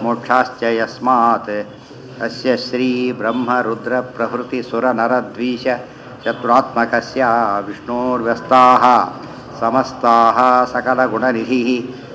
ಮೋಕ್ಷಾಶ್ಚ ಯಸ್ಮಾತ್ ಅಸ್ಯ ಶ್ರೀ ಬ್ರಹ್ಮ ರುದ್ರ ಪ್ರಭೃತಿ ಸುರ ನರದ್ವೀಷ ಶತ್ರುತ್ಮಕಸ್ಯ ವಿಷ್ಣೋರ್ವ್ಯಸ್ತಾಃ ಸಮಸ್ತಾಃ ಸಕಲಗುಣನಿಧಿಃ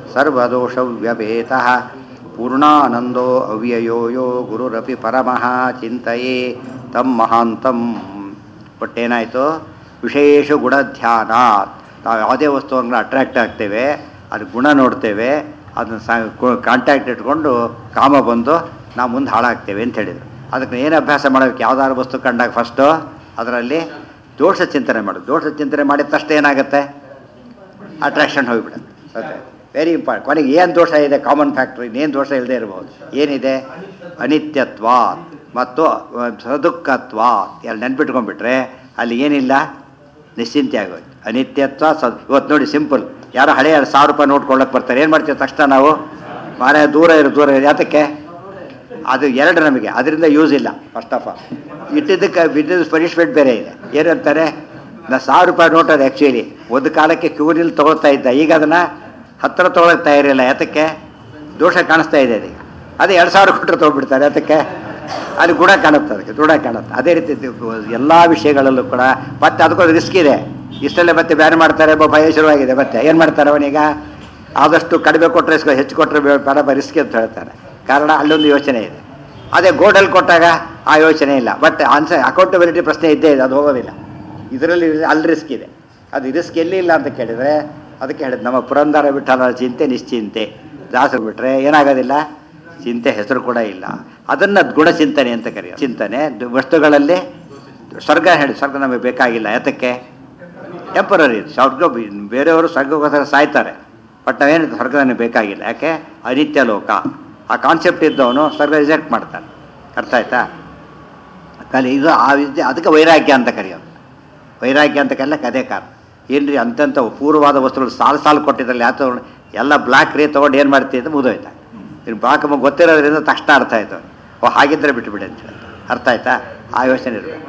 ಸರ್ವದೋಷವ್ಯಪೇತಃ ಪೂರ್ಣಾನಂದೋ ಅವ್ಯಯೋ ಯೋ ಗುರುರಪಿ ಪರಮಃ ಚಿಂತೆಯೇ ತಂ ಮಹಾಂತಂ ಒಟ್ಟೇನಾಯಿತು ವಿಶೇಷ ಗುಣಧ್ಯಾನ ನಾವು ಯಾವುದೇ ವಸ್ತುವನ್ನು ಅಟ್ರಾಕ್ಟ್ ಆಗ್ತೇವೆ ಅದು ಗುಣ ನೋಡ್ತೇವೆ ಅದನ್ನು ಸ ಕಾಂಟ್ಯಾಕ್ಟ್ ಇಟ್ಕೊಂಡು ಕಾಮ ಬಂದು ನಾವು ಮುಂದೆ ಹಾಳಾಗ್ತೇವೆ ಅಂತ ಹೇಳಿದರು ಅದಕ್ಕೆ ಏನು ಅಭ್ಯಾಸ ಮಾಡಬೇಕು ಯಾವ್ದಾದ್ರು ವಸ್ತು ಕಂಡಾಗ ಫಸ್ಟು ಅದರಲ್ಲಿ ದೋಷ ಚಿಂತನೆ ಮಾಡೋದು ದೋಷ ಚಿಂತನೆ ಮಾಡಿದ ತಕ್ಷಣ ಏನಾಗುತ್ತೆ ಅಟ್ರಾಕ್ಷನ್ ಹೋಗಿಬಿಡುತ್ತೆ ಓಕೆ ವೆರಿ ಇಂಪಾರ್ಟೆಂಟ್ ಕೊನೆಗೆ ಏನು ದೋಷ ಇದೆ ಕಾಮನ್ ಫ್ಯಾಕ್ಟ್ರಿ ಇನ್ನೇನು ದೋಷ ಇಲ್ಲದೆ ಇರಬಹುದು ಏನಿದೆ ಅನಿತ್ಯತ್ವ ಮತ್ತು ಸದುಃಖತ್ವ ಎಲ್ಲ ನೆನ್ಪಿಟ್ಕೊಂಡ್ಬಿಟ್ರೆ ಅಲ್ಲಿ ಏನಿಲ್ಲ ನಿಶ್ಚಿಂತೆ ಆಗೋದು ಅನಿತ್ಯತ್ವ ಸದ್ ಇವತ್ತು ನೋಡಿ ಸಿಂಪಲ್ ಯಾರೋ ಹಳೆಯ ಸಾವಿರ ರೂಪಾಯಿ ನೋಟ್ಕೊಳ್ಳೋಕೆ ಬರ್ತಾರೆ ಏನು ಮಾಡ್ತೀವಿ ತಕ್ಷಣ ನಾವು ಮನೆ ದೂರ ಇರು ದೂರ ಇರು ಯಾತಕ್ಕೆ ಅದು ಎರಡು ನಮಗೆ ಅದರಿಂದ ಯೂಸ್ ಇಲ್ಲ ಫಸ್ಟ್ ಆಫ್ ಆಲ್ ಇಟ್ಟಿದ್ದಕ್ಕೆ ಬಿದ್ದಿದ್ದು ಪನಿಷ್ಮೆಂಟ್ ಬೇರೆ ಇದೆ ಏನಂತಾರೆ ನಾ ಸಾವಿರ ರೂಪಾಯಿ ನೋಟ್ ಅದು ಆ್ಯಕ್ಚುಲಿ ಒಂದು ಕಾಲಕ್ಕೆ ಕ್ಯೂನಿಲ್ ತೊಗೊಳ್ತಾ ಇದ್ದ ಈಗ ಅದನ್ನು ಹತ್ತಿರ ತೊಗೊಳಕ್ಕೆ ತಯಾರಿಲ್ಲ ಯಾತಕ್ಕೆ ದೋಷ ಕಾಣಿಸ್ತಾ ಇದೆ ಅದೀಗ ಅದೇ ಎರಡು ಸಾವಿರ ಕೊಟ್ಟರೆ ತೊಗೊಬಿಡ್ತಾರೆ ಯಾತಕ್ಕೆ ಅದು ಗುಣ ಕಾಣುತ್ತೆ ಅದಕ್ಕೆ ದೃಢ ಕಾಣುತ್ತೆ ಅದೇ ರೀತಿ ಎಲ್ಲ ವಿಷಯಗಳಲ್ಲೂ ಕೂಡ ಮತ್ತೆ ಅದಕ್ಕೊಂದು ರಿಸ್ಕ್ ಇದೆ ಇಷ್ಟಲ್ಲೇ ಮತ್ತೆ ಬ್ಯಾನ್ ಮಾಡ್ತಾರೆ ಒಬ್ಬ ಭಯ ಶುರುವಾಗಿದೆ ಮತ್ತೆ ಏನು ಮಾಡ್ತಾರೆ ಅವನೀಗ ಆದಷ್ಟು ಕಡಿಮೆ ಕೊಟ್ಟರೆ ಹೆಚ್ಚು ಕೊಟ್ಟರೆ ಬೇಡ ರಿಸ್ಕ್ ಅಂತ ಹೇಳ್ತಾರೆ ಕಾರಣ ಅಲ್ಲೊಂದು ಯೋಚನೆ ಇದೆ ಅದೇ ಗೋಲ್ಡಲ್ಲಿ ಕೊಟ್ಟಾಗ ಆ ಯೋಚನೆ ಇಲ್ಲ ಬಟ್ ಆನ್ಸರ್ ಅಕೌಂಟಬಿಲಿಟಿ ಪ್ರಶ್ನೆ ಇದ್ದೇ ಇದೆ ಅದು ಹೋಗೋದಿಲ್ಲ ಇದರಲ್ಲಿ ಅಲ್ಲಿ ರಿಸ್ಕ್ ಇದೆ ಅದು ರಿಸ್ಕ್ ಎಲ್ಲಿ ಇಲ್ಲ ಅಂತ ಕೇಳಿದರೆ ಅದಕ್ಕೆ ಹೇಳಿದ್ ನಮ್ಮ ಪುರಂದರ ಬಿಟ್ಟನ ಚಿಂತೆ ನಿಶ್ಚಿಂತೆ ದಾಸರು ಬಿಟ್ಟರೆ ಏನಾಗೋದಿಲ್ಲ ಚಿಂತೆ ಹೆಸರು ಕೂಡ ಇಲ್ಲ ಅದನ್ನು ಗುಣಚಿಂತನೆ ಅಂತ ಕರೆಯೋದು ಚಿಂತನೆ ವಸ್ತುಗಳಲ್ಲಿ ಸ್ವರ್ಗ ಹೇಳಿ ಸ್ವರ್ಗ ನಮಗೆ ಬೇಕಾಗಿಲ್ಲ ಯಾತಕ್ಕೆ ಟೆಂಪರರಿ ಸ್ವರ್ಗ ಬೇರೆಯವರು ಸ್ವರ್ಗಕ್ಕೋಸ್ಕರ ಸಾಯ್ತಾರೆ ಬಟ್ ನಾವೇನು ಸ್ವರ್ಗ ನನಗೆ ಬೇಕಾಗಿಲ್ಲ ಯಾಕೆ ಅನಿತ್ಯ ಲೋಕ ಆ ಕಾನ್ಸೆಪ್ಟ್ ಇದ್ದವನು ಸ್ವರ್ಗ ರಿಜೆಕ್ಟ್ ಮಾಡ್ತಾನೆ ಅರ್ಥ ಆಯ್ತಾ ಕಲಿ ಇದು ಆ ವಿದ್ಯೆ ಅದಕ್ಕೆ ವೈರಾಗ್ಯ ಅಂತ ಕರೆಯೋದು ವೈರಾಗ್ಯ ಅಂತ ಕರೆಯಲ್ಲ ಅದೇ ಕಾರಣ ಏನ್ರಿ ಅಂತಂತ ಪೂರ್ವವಾದ ವಸ್ತುಗಳು ಸಾಲು ಸಾಲು ಕೊಟ್ಟಿದ್ರಲ್ಲಿ ಯಾವ ತಗೊಂಡು ಎಲ್ಲ ಬ್ಲ್ಯಾಕ್ ರೇ ತೊಗೊಂಡು ಏನು ಮಾಡ್ತೀವಿ ಅಂತ ಮುಗಿದೋಯ್ತಾ ಇನ್ನು ಬ್ಲಾಕ್ ಗೊತ್ತಿರೋದ್ರಿಂದ ತಕ್ಷಣ ಅರ್ಥ ಆಯ್ತು ಓ ಹಾಗಿದ್ರೆ ಬಿಟ್ಟುಬಿಡಿ ಅಂತ ಹೇಳ್ತಾರೆ ಅರ್ಥ ಆಯ್ತಾ ಆ ಯೋಚನೆ ಇರಬೇಕು